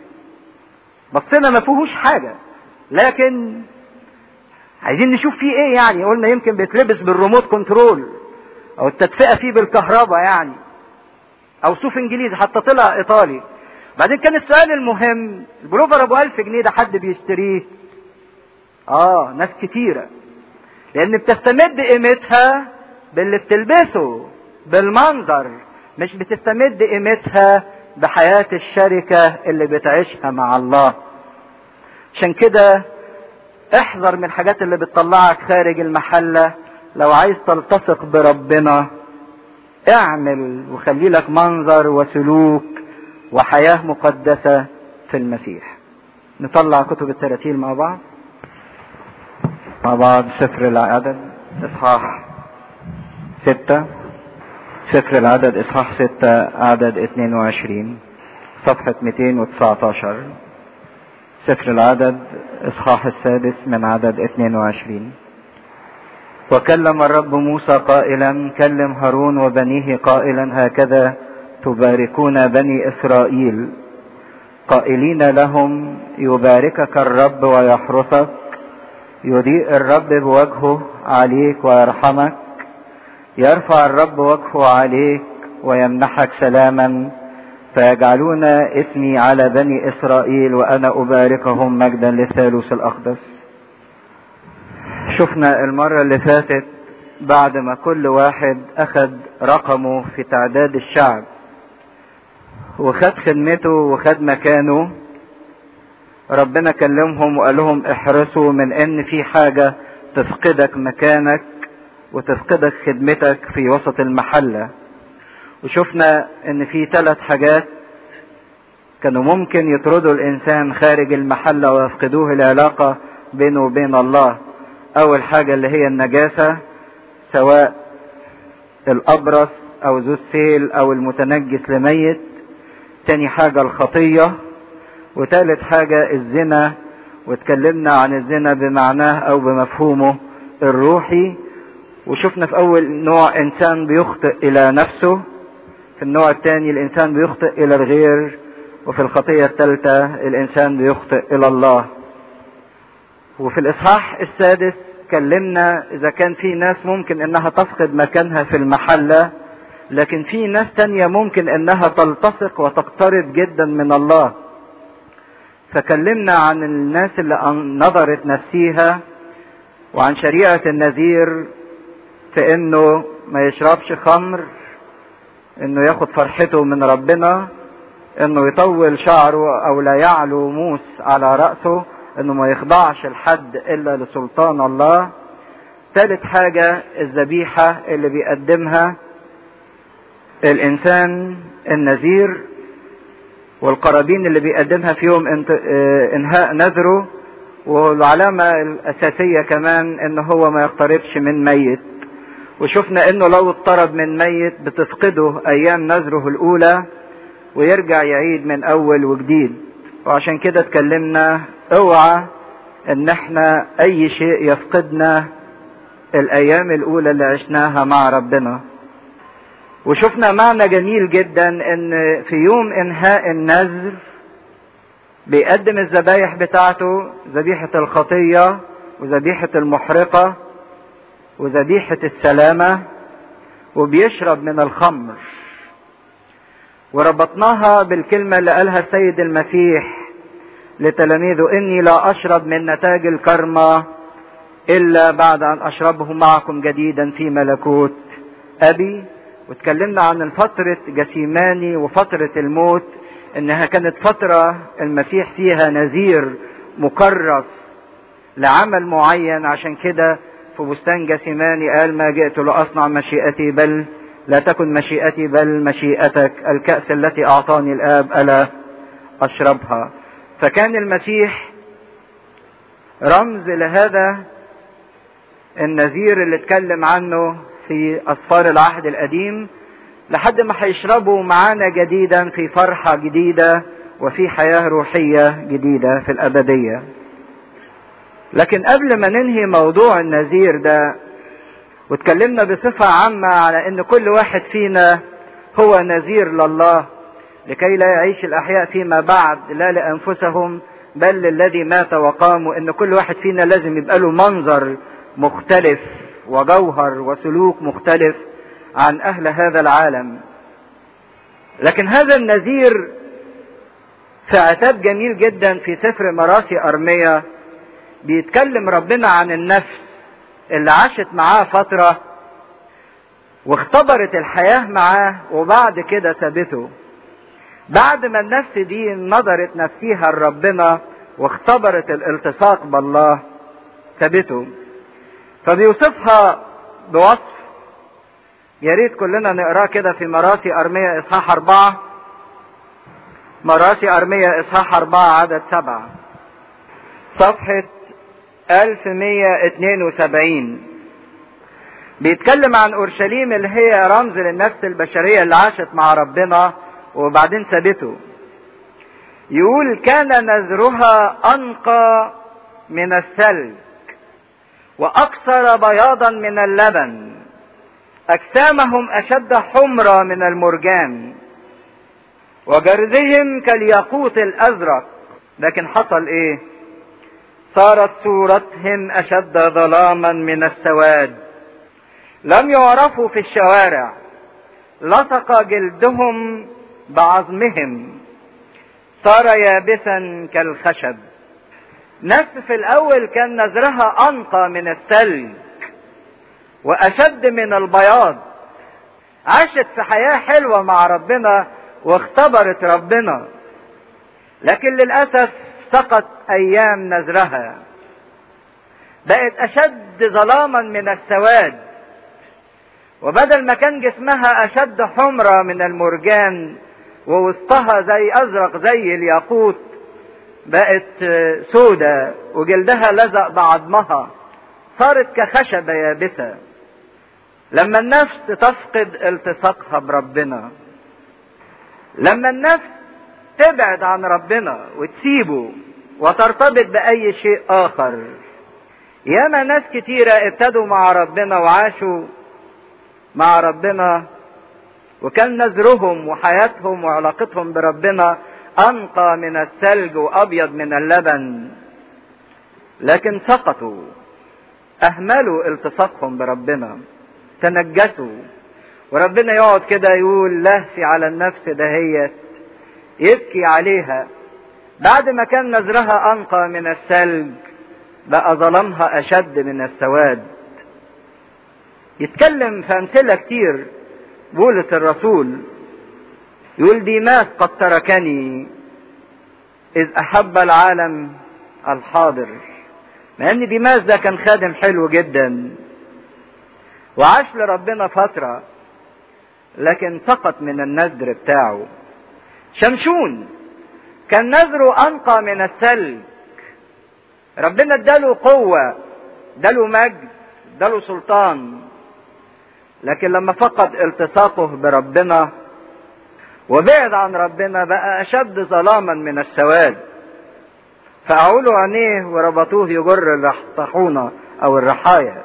بصينا ما فيهوش حاجة لكن عايزين نشوف فيه ايه يعني قلنا يمكن بيتلبس بالريموت كنترول او التدفئة فيه بالكهرباء يعني او صوف انجليزي حتى طلع ايطالي بعدين كان السؤال المهم البلوفر ابو ألف جنيه ده حد بيشتريه اه ناس كتيرة لان بتستمد قيمتها باللي بتلبسه بالمنظر مش بتستمد قيمتها بحياة الشركة اللي بتعيشها مع الله عشان كده احذر من الحاجات اللي بتطلعك خارج المحلة لو عايز تلتصق بربنا اعمل وخلي لك منظر وسلوك وحياة مقدسة في المسيح نطلع كتب التراتيل مع بعض مع بعض سفر العدد اصحاح ستة سفر العدد اصحاح ستة عدد 22 صفحة 219 سفر العدد اصحاح السادس من عدد 22 وكلم الرب موسى قائلا كلم هارون وبنيه قائلا هكذا تباركون بني اسرائيل قائلين لهم يباركك الرب ويحرسك يضيء الرب بوجهه عليك ويرحمك يرفع الرب وجهه عليك ويمنحك سلاما فيجعلون اسمي على بني اسرائيل وانا اباركهم مجدا للثالوث الاقدس شفنا المرة اللي فاتت بعد ما كل واحد اخد رقمه في تعداد الشعب وخد خدمته وخد مكانه ربنا كلمهم وقال لهم احرصوا من ان في حاجة تفقدك مكانك وتفقدك خدمتك في وسط المحلة وشفنا ان في ثلاث حاجات كانوا ممكن يطردوا الانسان خارج المحلة ويفقدوه العلاقة بينه وبين الله اول حاجة اللي هي النجاسة سواء الابرص او ذو السيل او المتنجس لميت تاني حاجة الخطية وتالت حاجة الزنا واتكلمنا عن الزنا بمعناه او بمفهومه الروحي وشفنا في اول نوع انسان بيخطئ الى نفسه في النوع الثاني الانسان بيخطئ الى الغير وفي الخطية الثالثة الانسان بيخطئ الى الله وفي الاصحاح السادس كلمنا اذا كان في ناس ممكن انها تفقد مكانها في المحلة لكن في ناس تانية ممكن انها تلتصق وتقترب جدا من الله فكلمنا عن الناس اللي نظرت نفسيها وعن شريعة النذير في انه ما يشربش خمر انه ياخد فرحته من ربنا انه يطول شعره او لا يعلو موس على رأسه انه ما يخضعش لحد الا لسلطان الله ثالث حاجة الذبيحة اللي بيقدمها الانسان النذير والقرابين اللي بيقدمها في يوم انهاء نذره والعلامة الأساسية كمان إن هو ما يقتربش من ميت وشفنا إنه لو اضطرب من ميت بتفقده أيام نذره الأولى ويرجع يعيد من أول وجديد وعشان كده اتكلمنا اوعى إن احنا أي شيء يفقدنا الأيام الأولى اللي عشناها مع ربنا وشفنا معنى جميل جدا ان في يوم انهاء النذر بيقدم الذبايح بتاعته ذبيحة الخطية وذبيحة المحرقة وذبيحة السلامة وبيشرب من الخمر وربطناها بالكلمة اللي قالها السيد المسيح لتلاميذه إني لا أشرب من نتاج الكرمة إلا بعد أن أشربه معكم جديدا في ملكوت أبي واتكلمنا عن فترة جسيماني وفترة الموت انها كانت فترة المسيح فيها نذير مكرس لعمل معين عشان كده في بستان جسيماني قال ما جئت لأصنع مشيئتي بل لا تكن مشيئتي بل مشيئتك الكأس التي أعطاني الآب ألا أشربها فكان المسيح رمز لهذا النذير اللي اتكلم عنه في أسفار العهد القديم لحد ما هيشربوا معانا جديدا في فرحة جديدة وفي حياة روحية جديدة في الأبدية لكن قبل ما ننهي موضوع النذير ده واتكلمنا بصفة عامة على ان كل واحد فينا هو نذير لله لكي لا يعيش الأحياء فيما بعد لا لأنفسهم بل للذي مات وقام وان كل واحد فينا لازم يبقى له منظر مختلف وجوهر وسلوك مختلف عن اهل هذا العالم لكن هذا النذير في عتاب جميل جدا في سفر مراسي ارميا بيتكلم ربنا عن النفس اللي عاشت معاه فترة واختبرت الحياة معاه وبعد كده سابته بعد ما النفس دي نظرت نفسيها لربنا واختبرت الالتصاق بالله سابته فبيوصفها بوصف يا ريت كلنا نقراه كده في مراسي أرمية إصحاح أربعة مراسي أرمية إصحاح أربعة عدد سبعة صفحة 1172 بيتكلم عن أورشليم اللي هي رمز للنفس البشرية اللي عاشت مع ربنا وبعدين سابته يقول كان نذرها أنقى من الثلج وأكثر بياضا من اللبن أجسامهم أشد حمرة من المرجان وجرذهم كالياقوت الأزرق لكن حصل إيه؟ صارت صورتهم أشد ظلاما من السواد لم يعرفوا في الشوارع لصق جلدهم بعظمهم صار يابسا كالخشب نفس في الأول كان نذرها أنقى من الثلج واشد من البياض عاشت في حياة حلوة مع ربنا واختبرت ربنا لكن للأسف سقط أيام نذرها بقت أشد ظلاما من السواد وبدل ما كان جسمها أشد حمرة من المرجان ووسطها زي أزرق زي الياقوت بقت سودة وجلدها لزق بعظمها صارت كخشبة يابسة لما النفس تفقد التصاقها بربنا لما النفس تبعد عن ربنا وتسيبه وترتبط بأي شيء آخر ياما ناس كتيرة ابتدوا مع ربنا وعاشوا مع ربنا وكان نذرهم وحياتهم وعلاقتهم بربنا أنقى من الثلج وأبيض من اللبن لكن سقطوا أهملوا التصاقهم بربنا تنجسوا وربنا يقعد كده يقول لهفي على النفس دهيت يبكي عليها بعد ما كان نذرها أنقى من الثلج بقى ظلمها أشد من السواد يتكلم في أمثلة كتير بولس الرسول يقول ديماس قد تركني إذ أحب العالم الحاضر مع ان ديماس ده كان خادم حلو جدا وعاش لربنا فترة لكن سقط من النذر بتاعه شمشون كان نذره انقى من الثلج ربنا اداله قوة اداله مجد اداله سلطان لكن لما فقد التصاقه بربنا وبعد عن ربنا بقى اشد ظلاما من السواد فأعولوا عينيه وربطوه يجر الطاحونة أو الرحايا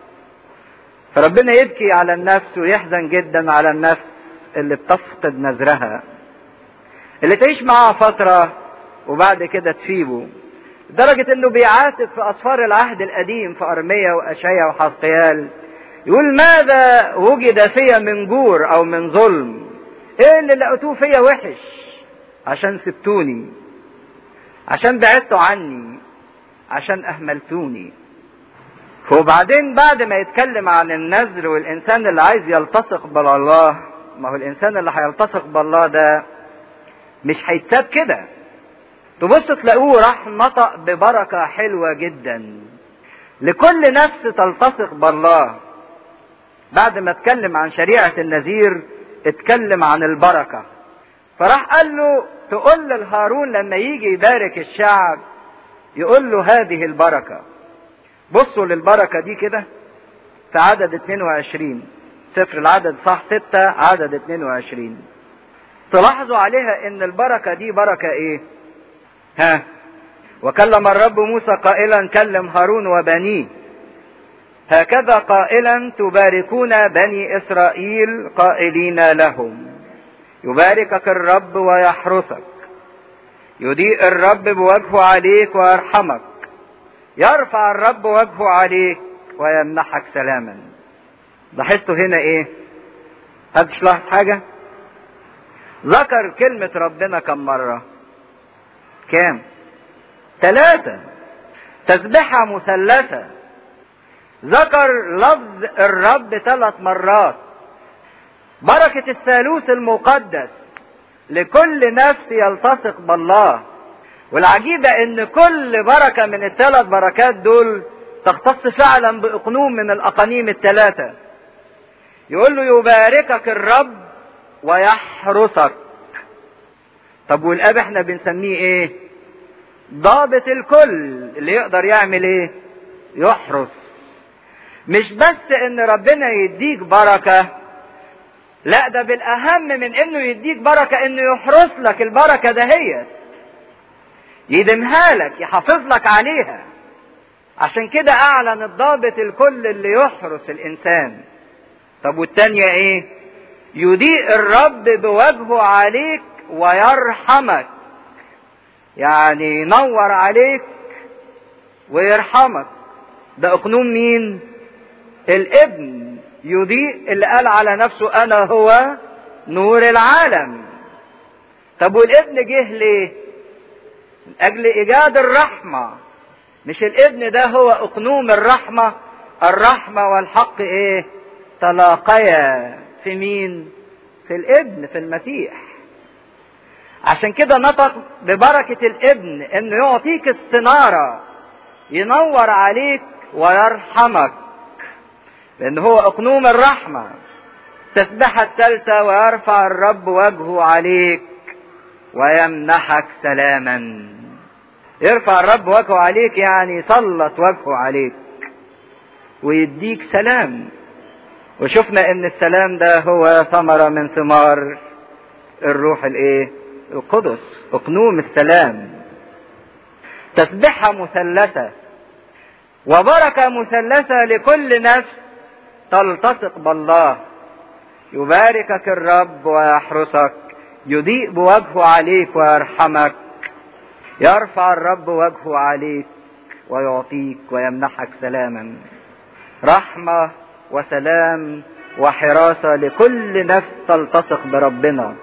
فربنا يبكي على النفس ويحزن جدا على النفس اللي بتفقد نذرها اللي تعيش معاها فترة وبعد كده تسيبه لدرجة انه بيعاتب في اسفار العهد القديم في ارميا واشعيا وحزقيال يقول ماذا وجد فيا من جور او من ظلم ايه اللي لقيتوه فيا وحش عشان سبتوني عشان بعدتوا عني عشان اهملتوني وبعدين بعد ما يتكلم عن النذر والانسان اللي عايز يلتصق بالله ما هو الانسان اللي هيلتصق بالله ده مش هيتساب كده تبص تلاقوه راح نطق ببركة حلوة جدا لكل نفس تلتصق بالله بعد ما اتكلم عن شريعة النذير اتكلم عن البركة فراح قال له تقول لهارون لما يجي يبارك الشعب يقول له هذه البركة بصوا للبركة دي كده في عدد 22 سفر العدد صح 6 عدد 22 تلاحظوا عليها ان البركة دي بركة ايه ها وكلم الرب موسى قائلا كلم هارون وبنيه هكذا قائلا تباركون بني اسرائيل قائلين لهم يباركك الرب ويحرسك يضيء الرب بوجهه عليك ويرحمك يرفع الرب وجهه عليك ويمنحك سلاما لاحظتوا هنا ايه محدش لاحظ حاجة ذكر كلمة ربنا كم مرة كام ثلاثة تسبحة مثلثة ذكر لفظ الرب ثلاث مرات بركة الثالوث المقدس لكل نفس يلتصق بالله والعجيبة ان كل بركة من الثلاث بركات دول تختص فعلا بأقنوم من الأقانيم الثلاثة يقول له يباركك الرب ويحرسك طب والاب احنا بنسميه ايه ضابط الكل اللي يقدر يعمل ايه يحرس مش بس ان ربنا يديك بركه لا ده بالاهم من انه يديك بركة انه يحرس لك البركة دهيت يدمها لك يحافظ لك عليها عشان كده اعلن الضابط الكل اللي يحرس الانسان طب والتانية ايه يضيء الرب بوجهه عليك ويرحمك يعني ينور عليك ويرحمك ده اقنوم مين الابن يضيء اللي قال على نفسه انا هو نور العالم طب والابن جه ليه من اجل ايجاد الرحمه مش الابن ده هو اقنوم الرحمه الرحمه والحق ايه تلاقيا في مين في الابن في المسيح عشان كده نطق ببركة الابن انه يعطيك استنارة ينور عليك ويرحمك لان هو اقنوم الرحمة تسبحة الثالثة ويرفع الرب وجهه عليك ويمنحك سلاما يرفع الرب وجهه عليك يعني يسلط وجهه عليك ويديك سلام وشفنا ان السلام ده هو ثمرة من ثمار الروح الايه القدس اقنوم السلام تسبحة مثلثة وبركة مثلثة لكل نفس تلتصق بالله يباركك الرب ويحرسك يضيء بوجهه عليك ويرحمك يرفع الرب وجهه عليك ويعطيك ويمنحك سلاما رحمة وسلام وحراسة لكل نفس تلتصق بربنا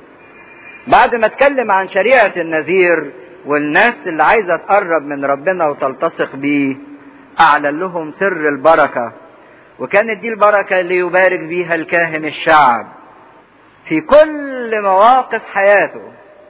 بعد ما اتكلم عن شريعة النذير والناس اللي عايزة تقرب من ربنا وتلتصق بيه أعلن لهم سر البركة وكانت دي البركة اللي يبارك بيها الكاهن الشعب في كل مواقف حياته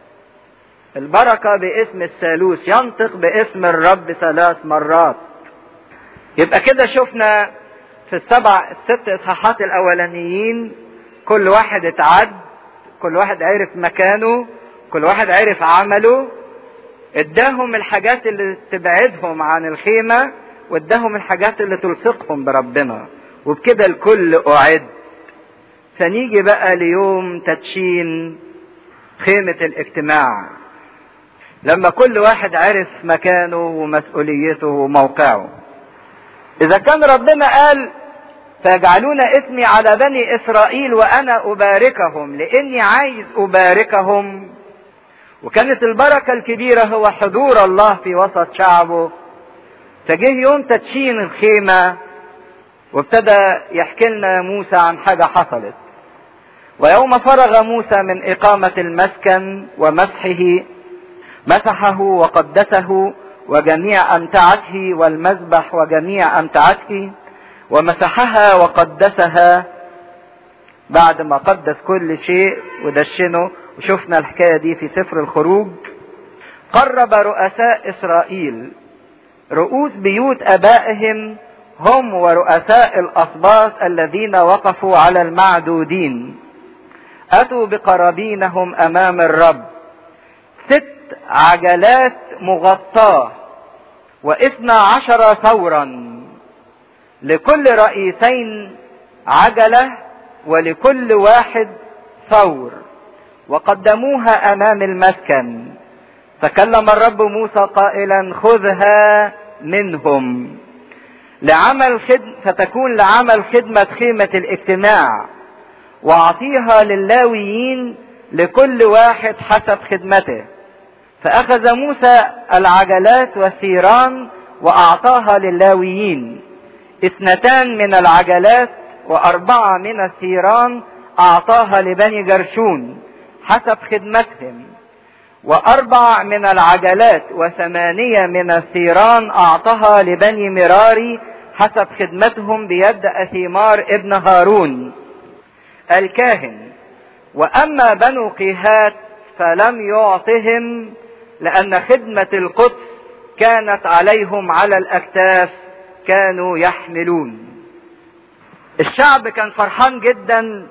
البركة باسم الثالوث ينطق باسم الرب ثلاث مرات يبقى كده شفنا في السبع الست اصحاحات الاولانيين كل واحد اتعد كل واحد عرف مكانه كل واحد عرف عمله اداهم الحاجات اللي تبعدهم عن الخيمة واداهم الحاجات اللي تلصقهم بربنا وبكده الكل اعد فنيجي بقى ليوم تدشين خيمة الاجتماع لما كل واحد عرف مكانه ومسؤوليته وموقعه اذا كان ربنا قال فيجعلون اسمي على بني اسرائيل وانا اباركهم لاني عايز اباركهم وكانت البركة الكبيرة هو حضور الله في وسط شعبه فجه يوم تدشين الخيمة وابتدى يحكي لنا موسى عن حاجة حصلت ويوم فرغ موسى من إقامة المسكن ومسحه مسحه وقدسه وجميع أمتعته والمذبح وجميع أمتعته ومسحها وقدسها بعد ما قدس كل شيء ودشنه وشفنا الحكاية دي في سفر الخروج قرب رؤساء إسرائيل رؤوس بيوت أبائهم هم ورؤساء الأسباط الذين وقفوا على المعدودين أتوا بقرابينهم أمام الرب ست عجلات مغطاة واثنى عشر ثورا لكل رئيسين عجلة ولكل واحد ثور وقدموها امام المسكن فكلم الرب موسى قائلا خذها منهم لعمل خدم فتكون لعمل خدمة خيمة الاجتماع واعطيها للاويين لكل واحد حسب خدمته فأخذ موسى العجلات والثيران وأعطاها للاويين اثنتان من العجلات وأربعة من الثيران أعطاها لبني جرشون حسب خدمتهم وأربع من العجلات وثمانية من الثيران أعطاها لبني مراري حسب خدمتهم بيد أثيمار ابن هارون الكاهن وأما بنو قيهات فلم يعطهم لأن خدمة القدس كانت عليهم على الأكتاف كانوا يحملون الشعب كان فرحان جدا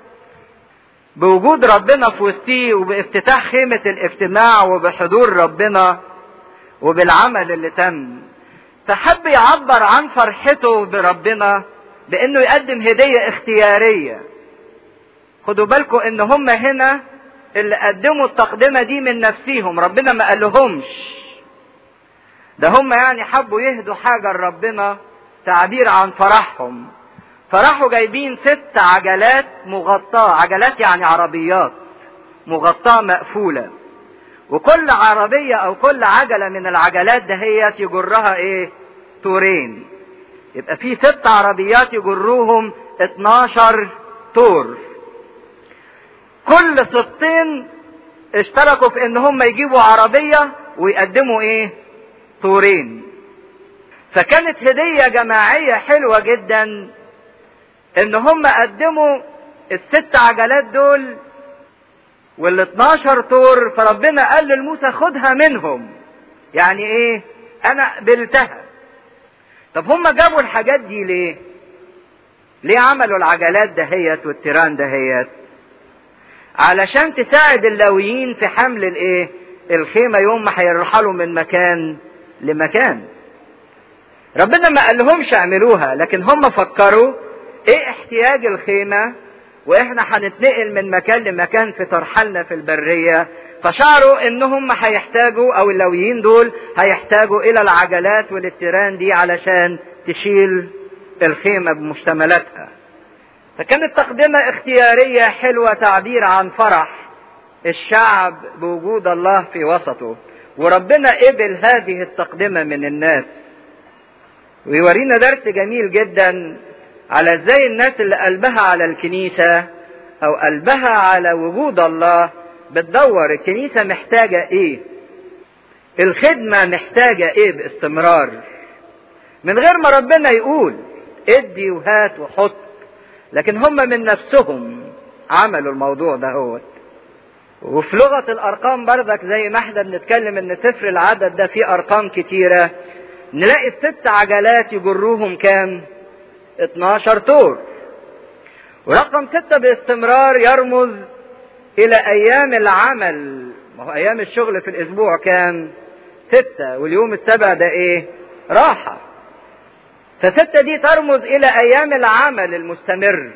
بوجود ربنا في وسطيه وبافتتاح خيمة الاجتماع وبحضور ربنا وبالعمل اللي تم فحب يعبر عن فرحته بربنا بانه يقدم هدية اختيارية خدوا بالكم ان هم هنا اللي قدموا التقدمة دي من نفسيهم ربنا ما قالهمش ده هم يعني حبوا يهدوا حاجة لربنا تعبير عن فرحهم فراحوا جايبين ست عجلات مغطاة عجلات يعني عربيات مغطاة مقفولة وكل عربية او كل عجلة من العجلات دهيت يجرها ايه تورين يبقى في ست عربيات يجروهم 12 تور كل ستين اشتركوا في ان هم يجيبوا عربية ويقدموا ايه تورين فكانت هدية جماعية حلوة جدا ان هم قدموا الست عجلات دول وال 12 طور فربنا قال لموسى خدها منهم يعني ايه انا قبلتها طب هم جابوا الحاجات دي ليه ليه عملوا العجلات دهيت والتيران دهيت علشان تساعد اللاويين في حمل الايه الخيمه يوم ما هيرحلوا من مكان لمكان ربنا ما قالهمش اعملوها لكن هم فكروا ايه احتياج الخيمه واحنا هنتنقل من مكان لمكان في ترحلنا في البريه فشعروا انهم هيحتاجوا او اللويين دول هيحتاجوا الى العجلات والتيران دي علشان تشيل الخيمه بمشتملاتها فكانت تقدمة اختيارية حلوة تعبير عن فرح الشعب بوجود الله في وسطه وربنا قبل هذه التقدمة من الناس ويورينا درس جميل جدا على ازاي الناس اللي قلبها على الكنيسة او قلبها على وجود الله بتدور الكنيسة محتاجة ايه الخدمة محتاجة ايه باستمرار من غير ما ربنا يقول ادي وهات وحط لكن هم من نفسهم عملوا الموضوع ده هو وفي لغة الأرقام بردك زي ما احنا بنتكلم إن سفر العدد ده فيه أرقام كتيرة نلاقي الست عجلات يجروهم كام؟ 12 طور ورقم ستة باستمرار يرمز إلى أيام العمل ما هو أيام الشغل في الأسبوع كام؟ ستة واليوم السابع ده إيه؟ راحة فستة دي ترمز إلى أيام العمل المستمر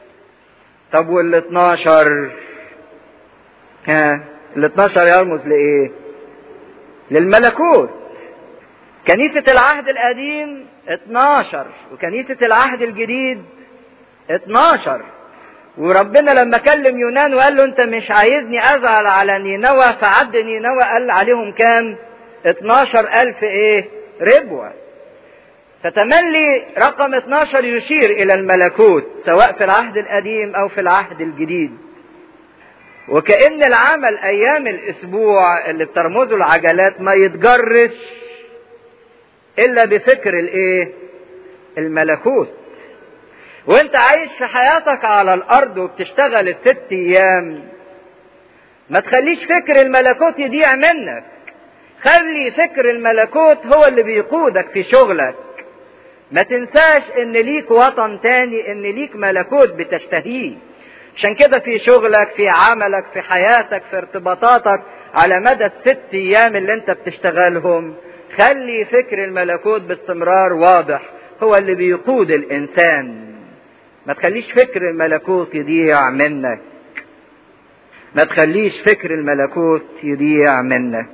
طب وال 12 ها ال 12 يرمز لايه؟ للملكوت. كنيسة العهد القديم 12 وكنيسة العهد الجديد 12 وربنا لما كلم يونان وقال له انت مش عايزني ازعل على نينوى فعد نينوى قال عليهم كام 12 الف ايه ربوة فتملي رقم 12 يشير الى الملكوت سواء في العهد القديم او في العهد الجديد وكأن العمل أيام الأسبوع اللي بترمزه العجلات ما يتجرش إلا بفكر الإيه؟ الملكوت. وأنت عايش في حياتك على الأرض وبتشتغل الست أيام ما تخليش فكر الملكوت يضيع منك. خلي فكر الملكوت هو اللي بيقودك في شغلك. ما تنساش إن ليك وطن تاني إن ليك ملكوت بتشتهيه. عشان كده في شغلك في عملك في حياتك في ارتباطاتك على مدى الست ايام اللي انت بتشتغلهم خلي فكر الملكوت باستمرار واضح هو اللي بيقود الانسان ما تخليش فكر الملكوت يضيع منك ما تخليش فكر الملكوت يضيع منك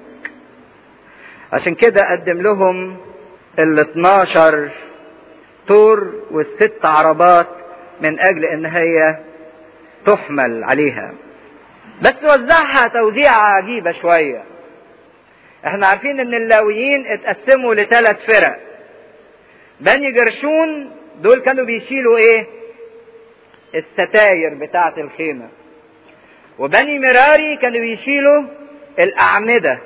عشان كده قدم لهم ال 12 طور والست عربات من اجل ان هي تحمل عليها بس وزعها توزيعة عجيبة شوية احنا عارفين ان اللاويين اتقسموا لثلاث فرق بني جرشون دول كانوا بيشيلوا ايه الستاير بتاعة الخيمة وبني مراري كانوا بيشيلوا الأعمدة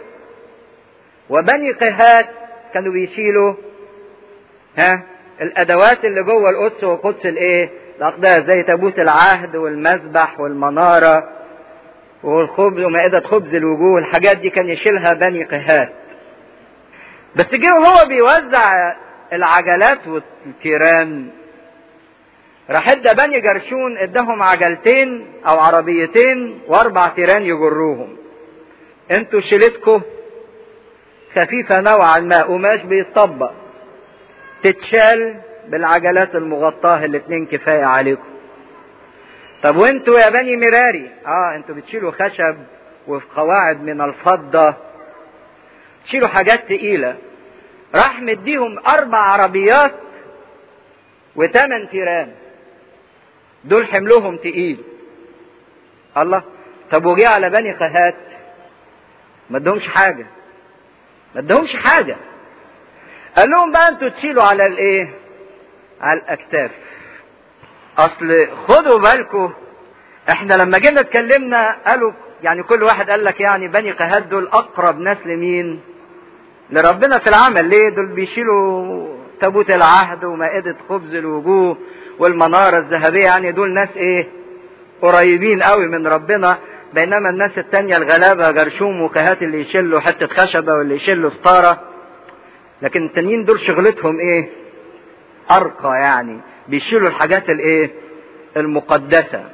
وبني قهات كانوا بيشيلوا ها الأدوات اللي جوه القدس وقدس الإيه؟ الأقداس زي تابوت العهد والمذبح والمنارة والخبز ومائدة خبز الوجوه الحاجات دي كان يشيلها بني قهات بس جه وهو بيوزع العجلات والتيران راح ادى بني جرشون اداهم عجلتين او عربيتين واربع تيران يجروهم انتوا شيلتكم خفيفة نوعا ما قماش بيتطبق تتشال بالعجلات المغطاة الاتنين كفاية عليكم طب وانتوا يا بني مراري اه انتوا بتشيلوا خشب وقواعد من الفضة تشيلوا حاجات تقيلة راح مديهم اربع عربيات وثمان تيران دول حملهم تقيل الله طب وجي على بني قهات ما ادهمش حاجة ما ادهمش حاجة قال لهم بقى انتوا تشيلوا على الايه على الاكتاف اصل خدوا بالكم احنا لما جينا اتكلمنا قالوا يعني كل واحد قال لك يعني بني قهات دول اقرب ناس لمين لربنا في العمل ليه دول بيشيلوا تابوت العهد ومائدة خبز الوجوه والمنارة الذهبية يعني دول ناس ايه قريبين قوي من ربنا بينما الناس التانية الغلابة جرشوم وكهات اللي يشيلوا حتة خشبة واللي يشيلوا ستارة لكن التانيين دول شغلتهم ايه ارقى يعني بيشيلوا الحاجات الايه المقدسة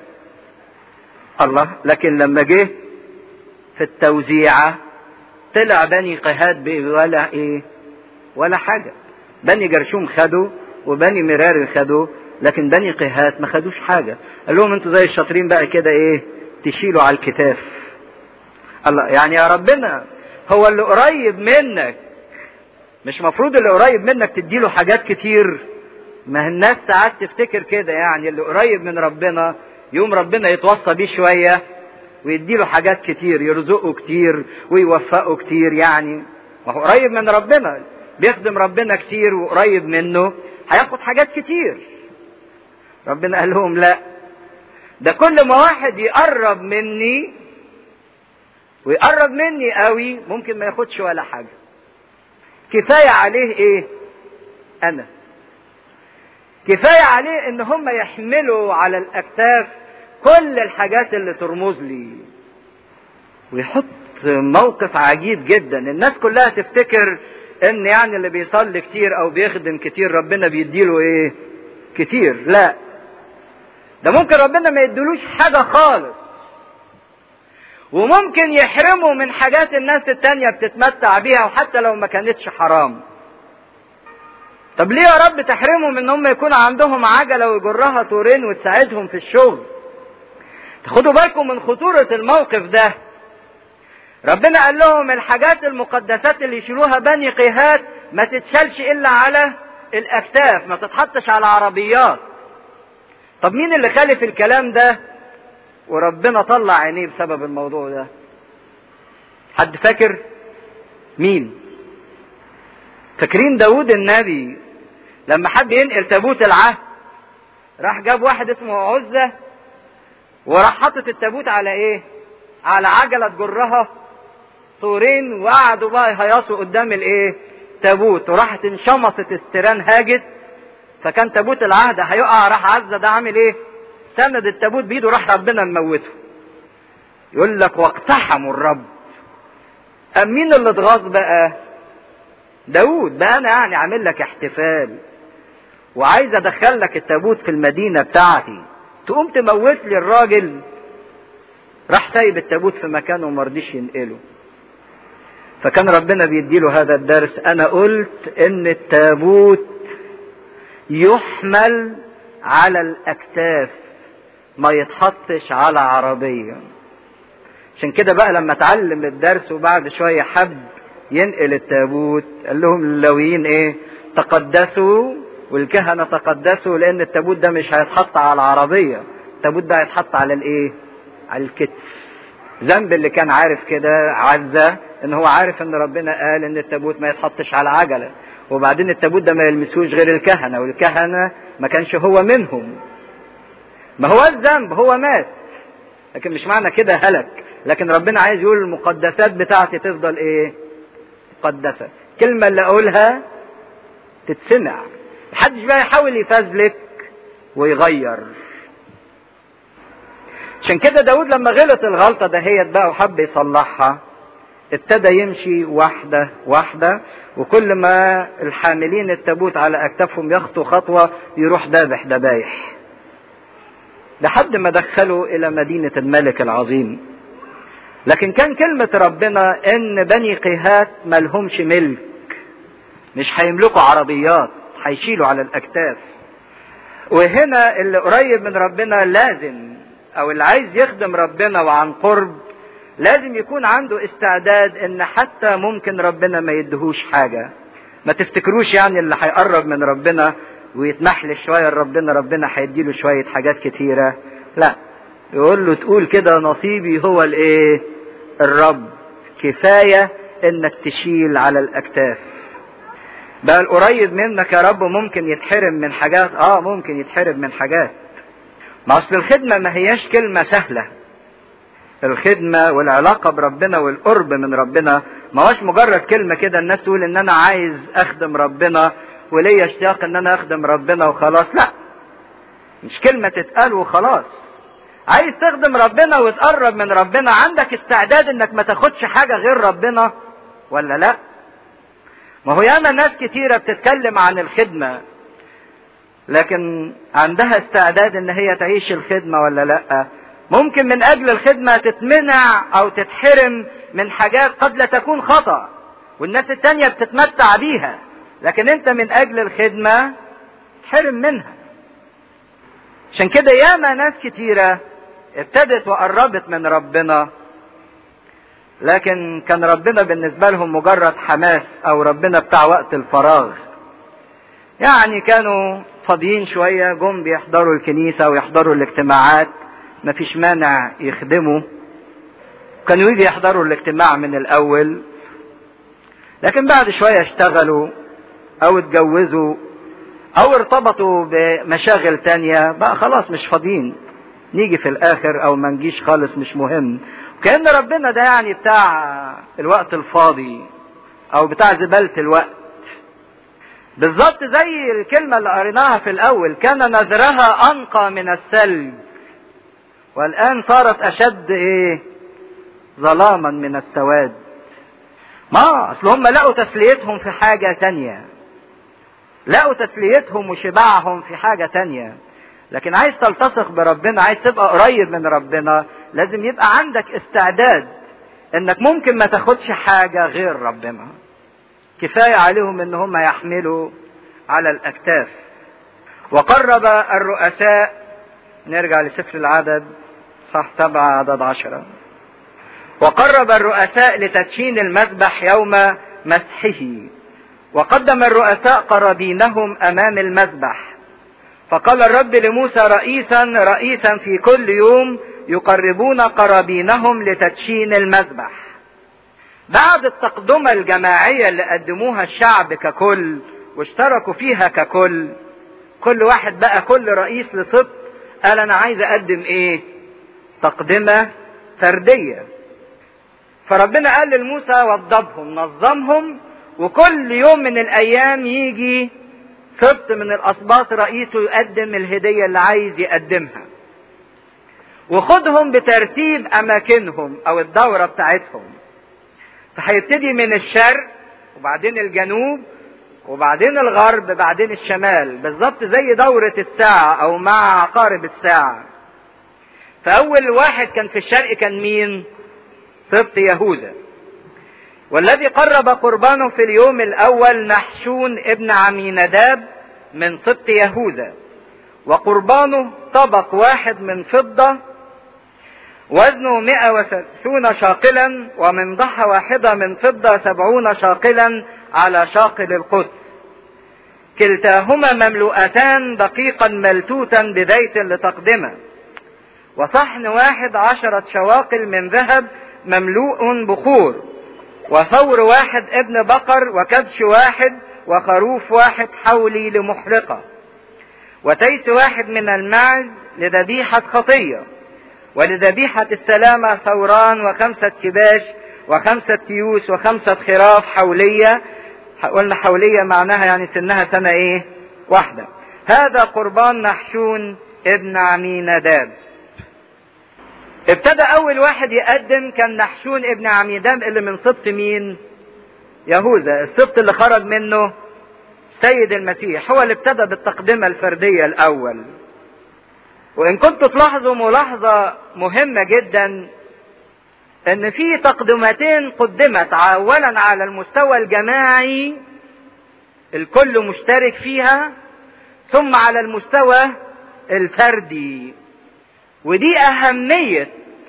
الله لكن لما جه في التوزيعة طلع بني قهاد ولا ايه ولا حاجة بني جرشوم خدوا وبني مرار خدوا لكن بني قهات ما خدوش حاجة قال لهم انتوا زي الشاطرين بقى كده ايه تشيلوا على الكتاف الله يعني يا ربنا هو اللي قريب منك مش مفروض اللي قريب منك تديله حاجات كتير ما الناس ساعات تفتكر كده يعني اللي قريب من ربنا يوم ربنا يتوصى بيه شوية ويديله حاجات كتير يرزقه كتير ويوفقه كتير يعني ما هو قريب من ربنا بيخدم ربنا كتير وقريب منه هياخد حاجات كتير ربنا قال لهم لا ده كل ما واحد يقرب مني ويقرب مني قوي ممكن ما ياخدش ولا حاجه كفايه عليه ايه انا كفايه عليه ان هم يحملوا على الاكتاف كل الحاجات اللي ترمز لي ويحط موقف عجيب جدا الناس كلها تفتكر ان يعني اللي بيصلي كتير او بيخدم كتير ربنا بيديله ايه كتير لا ده ممكن ربنا ما يديلوش حاجة خالص وممكن يحرمه من حاجات الناس التانية بتتمتع بيها وحتى لو ما كانتش حرام طب ليه يا رب تحرمهم ان هم يكون عندهم عجلة ويجرها طورين وتساعدهم في الشغل تاخدوا بالكم من خطورة الموقف ده ربنا قال لهم الحاجات المقدسات اللي يشيلوها بني قيهات ما تتشالش الا على الاكتاف ما تتحطش على عربيات طب مين اللي خالف الكلام ده وربنا طلع عينيه بسبب الموضوع ده حد فاكر مين فاكرين داود النبي لما حب ينقل تابوت العهد راح جاب واحد اسمه عزة وراح حاطط التابوت على ايه على عجلة تجرها طورين وقعدوا بقى يهيصوا قدام الايه تابوت وراحت انشمصت التيران هاجت فكان تابوت العهد هيقع راح عزة ده عامل ايه سند التابوت بايده راح ربنا مموته يقول لك واقتحموا الرب أم مين اللي اتغاظ بقى داود بقى انا يعني عامل لك احتفال وعايز ادخل لك التابوت في المدينة بتاعتي تقوم تموت لي الراجل راح سايب التابوت في مكانه وما رضيش ينقله فكان ربنا بيديله هذا الدرس انا قلت ان التابوت يحمل على الاكتاف ما يتحطش على عربية عشان كده بقى لما اتعلم الدرس وبعد شوية حب ينقل التابوت قال لهم اللويين ايه تقدسوا والكهنة تقدسوا لان التابوت ده مش هيتحط على العربية التابوت ده هيتحط على الايه على الكتف ذنب اللي كان عارف كده عزة ان هو عارف ان ربنا قال ان التابوت ما يتحطش على عجلة وبعدين التابوت ده ما يلمسوش غير الكهنة والكهنة ما كانش هو منهم ما هو الذنب هو مات لكن مش معنى كده هلك لكن ربنا عايز يقول المقدسات بتاعتي تفضل ايه مقدسة الكلمة اللي اقولها تتسمع محدش بقى يحاول يفزلك ويغير عشان كده داود لما غلط الغلطة دهيت بقى وحب يصلحها ابتدى يمشي واحدة واحدة وكل ما الحاملين التابوت على أكتافهم يخطوا خطوة يروح ذابح ذبايح لحد ما دخلوا إلى مدينة الملك العظيم لكن كان كلمة ربنا إن بني قيهات ملهمش ملك مش هيملكوا عربيات هيشيلوا على الأكتاف وهنا اللي قريب من ربنا لازم أو اللي عايز يخدم ربنا وعن قرب لازم يكون عنده استعداد ان حتى ممكن ربنا ما يدهوش حاجة ما تفتكروش يعني اللي هيقرب من ربنا ويتمحل شوية لربنا ربنا هيديله شوية حاجات كتيرة لا يقول له تقول كده نصيبي هو الايه الرب كفاية انك تشيل على الاكتاف بقى القريب منك يا رب ممكن يتحرم من حاجات اه ممكن يتحرم من حاجات ما اصل الخدمة ما هياش كلمة سهلة الخدمة والعلاقة بربنا والقرب من ربنا ما هوش مجرد كلمة كده الناس تقول ان انا عايز اخدم ربنا وليا اشتياق ان انا اخدم ربنا وخلاص لا مش كلمة تتقال وخلاص عايز تخدم ربنا وتقرب من ربنا عندك استعداد انك ما تاخدش حاجة غير ربنا ولا لا ما هو ياما ناس كتيرة بتتكلم عن الخدمة لكن عندها استعداد ان هي تعيش الخدمة ولا لا ممكن من اجل الخدمة تتمنع او تتحرم من حاجات قد لا تكون خطأ والناس التانية بتتمتع بيها لكن انت من اجل الخدمة تحرم منها عشان كده ياما ناس كتيرة ابتدت وقربت من ربنا لكن كان ربنا بالنسبة لهم مجرد حماس او ربنا بتاع وقت الفراغ يعني كانوا فاضيين شوية جم بيحضروا الكنيسة ويحضروا الاجتماعات مفيش مانع يخدموا كانوا يجي يحضروا الاجتماع من الاول لكن بعد شوية اشتغلوا او اتجوزوا او ارتبطوا بمشاغل تانية بقى خلاص مش فاضيين نيجي في الاخر او ما نجيش خالص مش مهم كأن ربنا ده يعني بتاع الوقت الفاضي او بتاع زبالة الوقت بالظبط زي الكلمة اللي قريناها في الاول كان نذرها انقى من الثلج والان صارت اشد ايه ظلاما من السواد ما اصل هم لقوا تسليتهم في حاجة تانية لقوا تسليتهم وشبعهم في حاجة تانية لكن عايز تلتصق بربنا عايز تبقى قريب من ربنا لازم يبقى عندك استعداد انك ممكن ما تاخدش حاجة غير ربنا كفاية عليهم ان هم يحملوا على الاكتاف وقرب الرؤساء نرجع لسفر العدد صح سبعة عدد عشرة وقرب الرؤساء لتدشين المذبح يوم مسحه وقدم الرؤساء قرابينهم امام المذبح فقال الرب لموسى رئيسا رئيسا في كل يوم يقربون قرابينهم لتدشين المذبح بعد التقدمة الجماعية اللي قدموها الشعب ككل واشتركوا فيها ككل كل واحد بقى كل رئيس لصف قال انا عايز اقدم ايه تقدمة فردية فربنا قال لموسى وضبهم نظمهم وكل يوم من الايام يجي سبت من الاسباط رئيسه يقدم الهدية اللي عايز يقدمها وخدهم بترتيب اماكنهم او الدورة بتاعتهم فهيبتدي من الشرق وبعدين الجنوب وبعدين الغرب بعدين الشمال بالظبط زي دورة الساعة او مع عقارب الساعة فاول واحد كان في الشرق كان مين سبط يهوذا والذي قرب قربانه في اليوم الاول نحشون ابن عمينداب من سبط يهوذا وقربانه طبق واحد من فضة وزنه مئة وثلاثون شاقلا ومن ضحى واحدة من فضة سبعون شاقلا على شاقل القدس كلتاهما مملوءتان دقيقا ملتوتا بزيت لتقدمه وصحن واحد عشرة شواقل من ذهب مملوء بخور وثور واحد ابن بقر وكبش واحد وخروف واحد حولي لمحرقة وتيس واحد من المعز لذبيحة خطية ولذبيحة السلامة ثوران وخمسة كباش وخمسة تيوس وخمسة خراف حولية قلنا حولية معناها يعني سنها سنة ايه واحدة هذا قربان نحشون ابن عمينداب ابتدى اول واحد يقدم كان نحشون ابن عميدان اللي من سبط مين يهوذا السبط اللي خرج منه سيد المسيح هو اللي ابتدى بالتقدمة الفردية الاول وان كنتوا تلاحظوا ملاحظة مهمة جدا ان في تقدمتين قدمت اولا على المستوى الجماعي الكل مشترك فيها ثم على المستوى الفردي ودي اهمية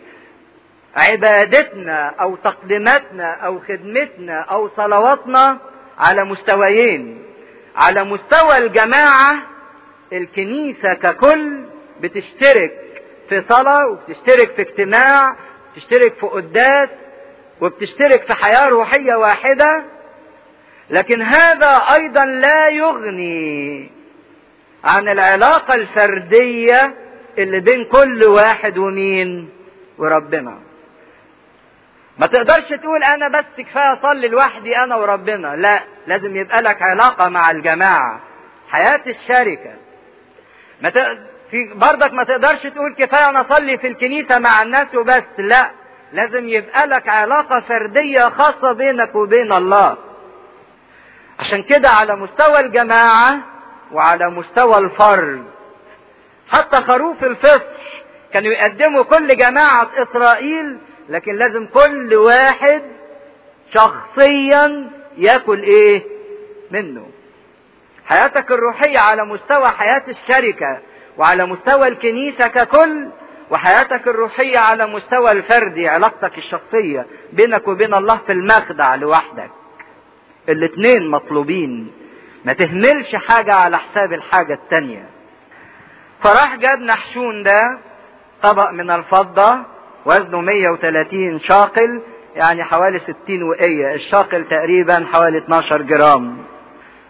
عبادتنا او تقديماتنا او خدمتنا او صلواتنا على مستويين على مستوى الجماعة الكنيسة ككل بتشترك في صلاة وبتشترك في اجتماع بتشترك في قداس وبتشترك في حياة روحية واحدة لكن هذا ايضا لا يغني عن العلاقة الفردية اللي بين كل واحد ومين وربنا ما تقدرش تقول انا بس كفايه اصلي لوحدي انا وربنا لا لازم يبقى لك علاقه مع الجماعه حياه الشركه ما ت... في برضك ما تقدرش تقول كفايه انا اصلي في الكنيسه مع الناس وبس لا لازم يبقى لك علاقه فرديه خاصه بينك وبين الله عشان كده على مستوى الجماعه وعلى مستوى الفرد حتى خروف الفصح كانوا يقدموا كل جماعة إسرائيل لكن لازم كل واحد شخصيا ياكل ايه منه حياتك الروحية على مستوى حياة الشركة وعلى مستوى الكنيسة ككل وحياتك الروحية على مستوى الفردي علاقتك الشخصية بينك وبين الله في المخدع لوحدك الاتنين مطلوبين ما تهملش حاجة على حساب الحاجة التانية فراح جاب نحشون ده طبق من الفضة وزنه 130 شاقل يعني حوالي 60 وقية الشاقل تقريبا حوالي 12 جرام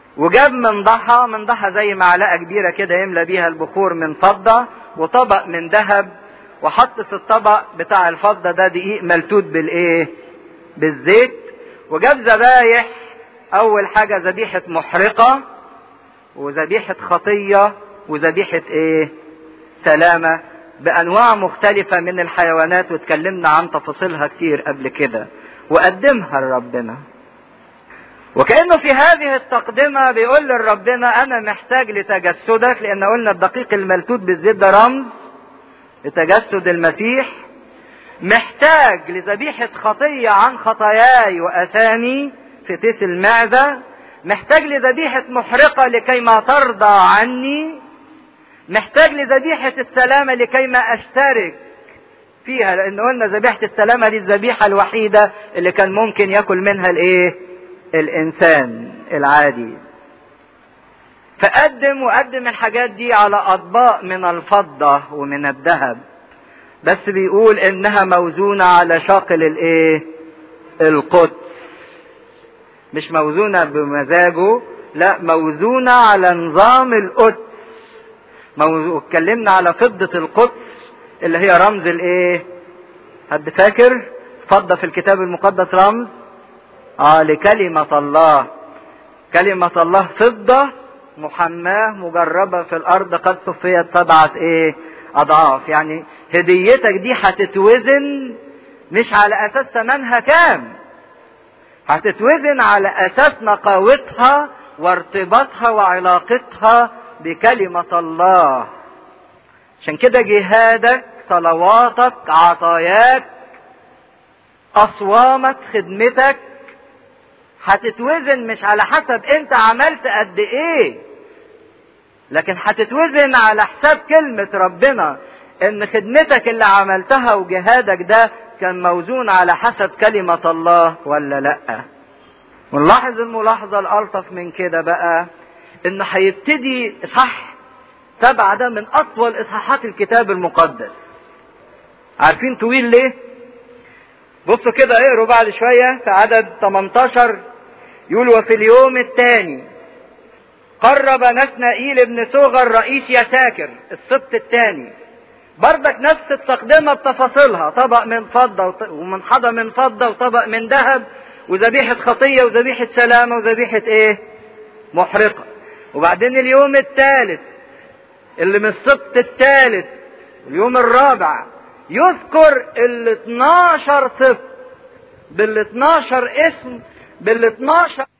وجاب من ضحى من ضحى زي معلقة كبيرة كده يملى بيها البخور من فضة وطبق من ذهب وحط في الطبق بتاع الفضة ده دقيق ملتوت بالايه بالزيت وجاب ذبايح اول حاجة ذبيحة محرقة وذبيحة خطية وذبيحة ايه سلامة بانواع مختلفة من الحيوانات واتكلمنا عن تفاصيلها كتير قبل كده وقدمها لربنا وكأنه في هذه التقدمة بيقول لربنا أنا محتاج لتجسدك لأن قلنا الدقيق الملتوت بالزيت ده رمز لتجسد المسيح محتاج لذبيحة خطية عن خطاياي وأثامي في تيس المعدة محتاج لذبيحة محرقة لكي ما ترضى عني محتاج لذبيحة السلامة لكي ما أشترك فيها لأن قلنا ذبيحة السلامة دي الذبيحة الوحيدة اللي كان ممكن ياكل منها الإيه؟ الإنسان العادي. فقدم وقدم الحاجات دي على أطباق من الفضة ومن الذهب. بس بيقول إنها موزونة على شاقل الإيه؟ القدس. مش موزونة بمزاجه، لا موزونة على نظام القدس. موزو... اتكلمنا على فضة القدس اللي هي رمز الايه حد فاكر فضة في الكتاب المقدس رمز اه لكلمة الله كلمة الله فضة محماة مجربة في الارض قد صفيت سبعة ايه اضعاف يعني هديتك دي هتتوزن مش على اساس ثمنها كام هتتوزن على اساس نقاوتها وارتباطها وعلاقتها بكلمة الله عشان كده جهادك صلواتك عطاياك أصوامك خدمتك هتتوزن مش على حسب انت عملت قد ايه لكن هتتوزن على حساب كلمة ربنا ان خدمتك اللي عملتها وجهادك ده كان موزون على حسب كلمة الله ولا لأ ونلاحظ الملاحظة الألطف من كده بقى انه هيبتدي اصحاح سبعة ده من اطول اصحاحات الكتاب المقدس عارفين طويل ليه بصوا كده اقروا بعد شوية في عدد 18 يقول وفي اليوم الثاني قرب نسنائيل ابن سوغر رئيس يساكر السبت الثاني بردك نفس التقدمة بتفاصيلها طبق من فضة ومنحضة من فضة وطبق من ذهب وذبيحة خطية وذبيحة سلامة وذبيحة ايه محرقة وبعدين اليوم الثالث اللي من السبت الثالث اليوم الرابع يذكر ال 12 سبت بال 12 اسم بال 12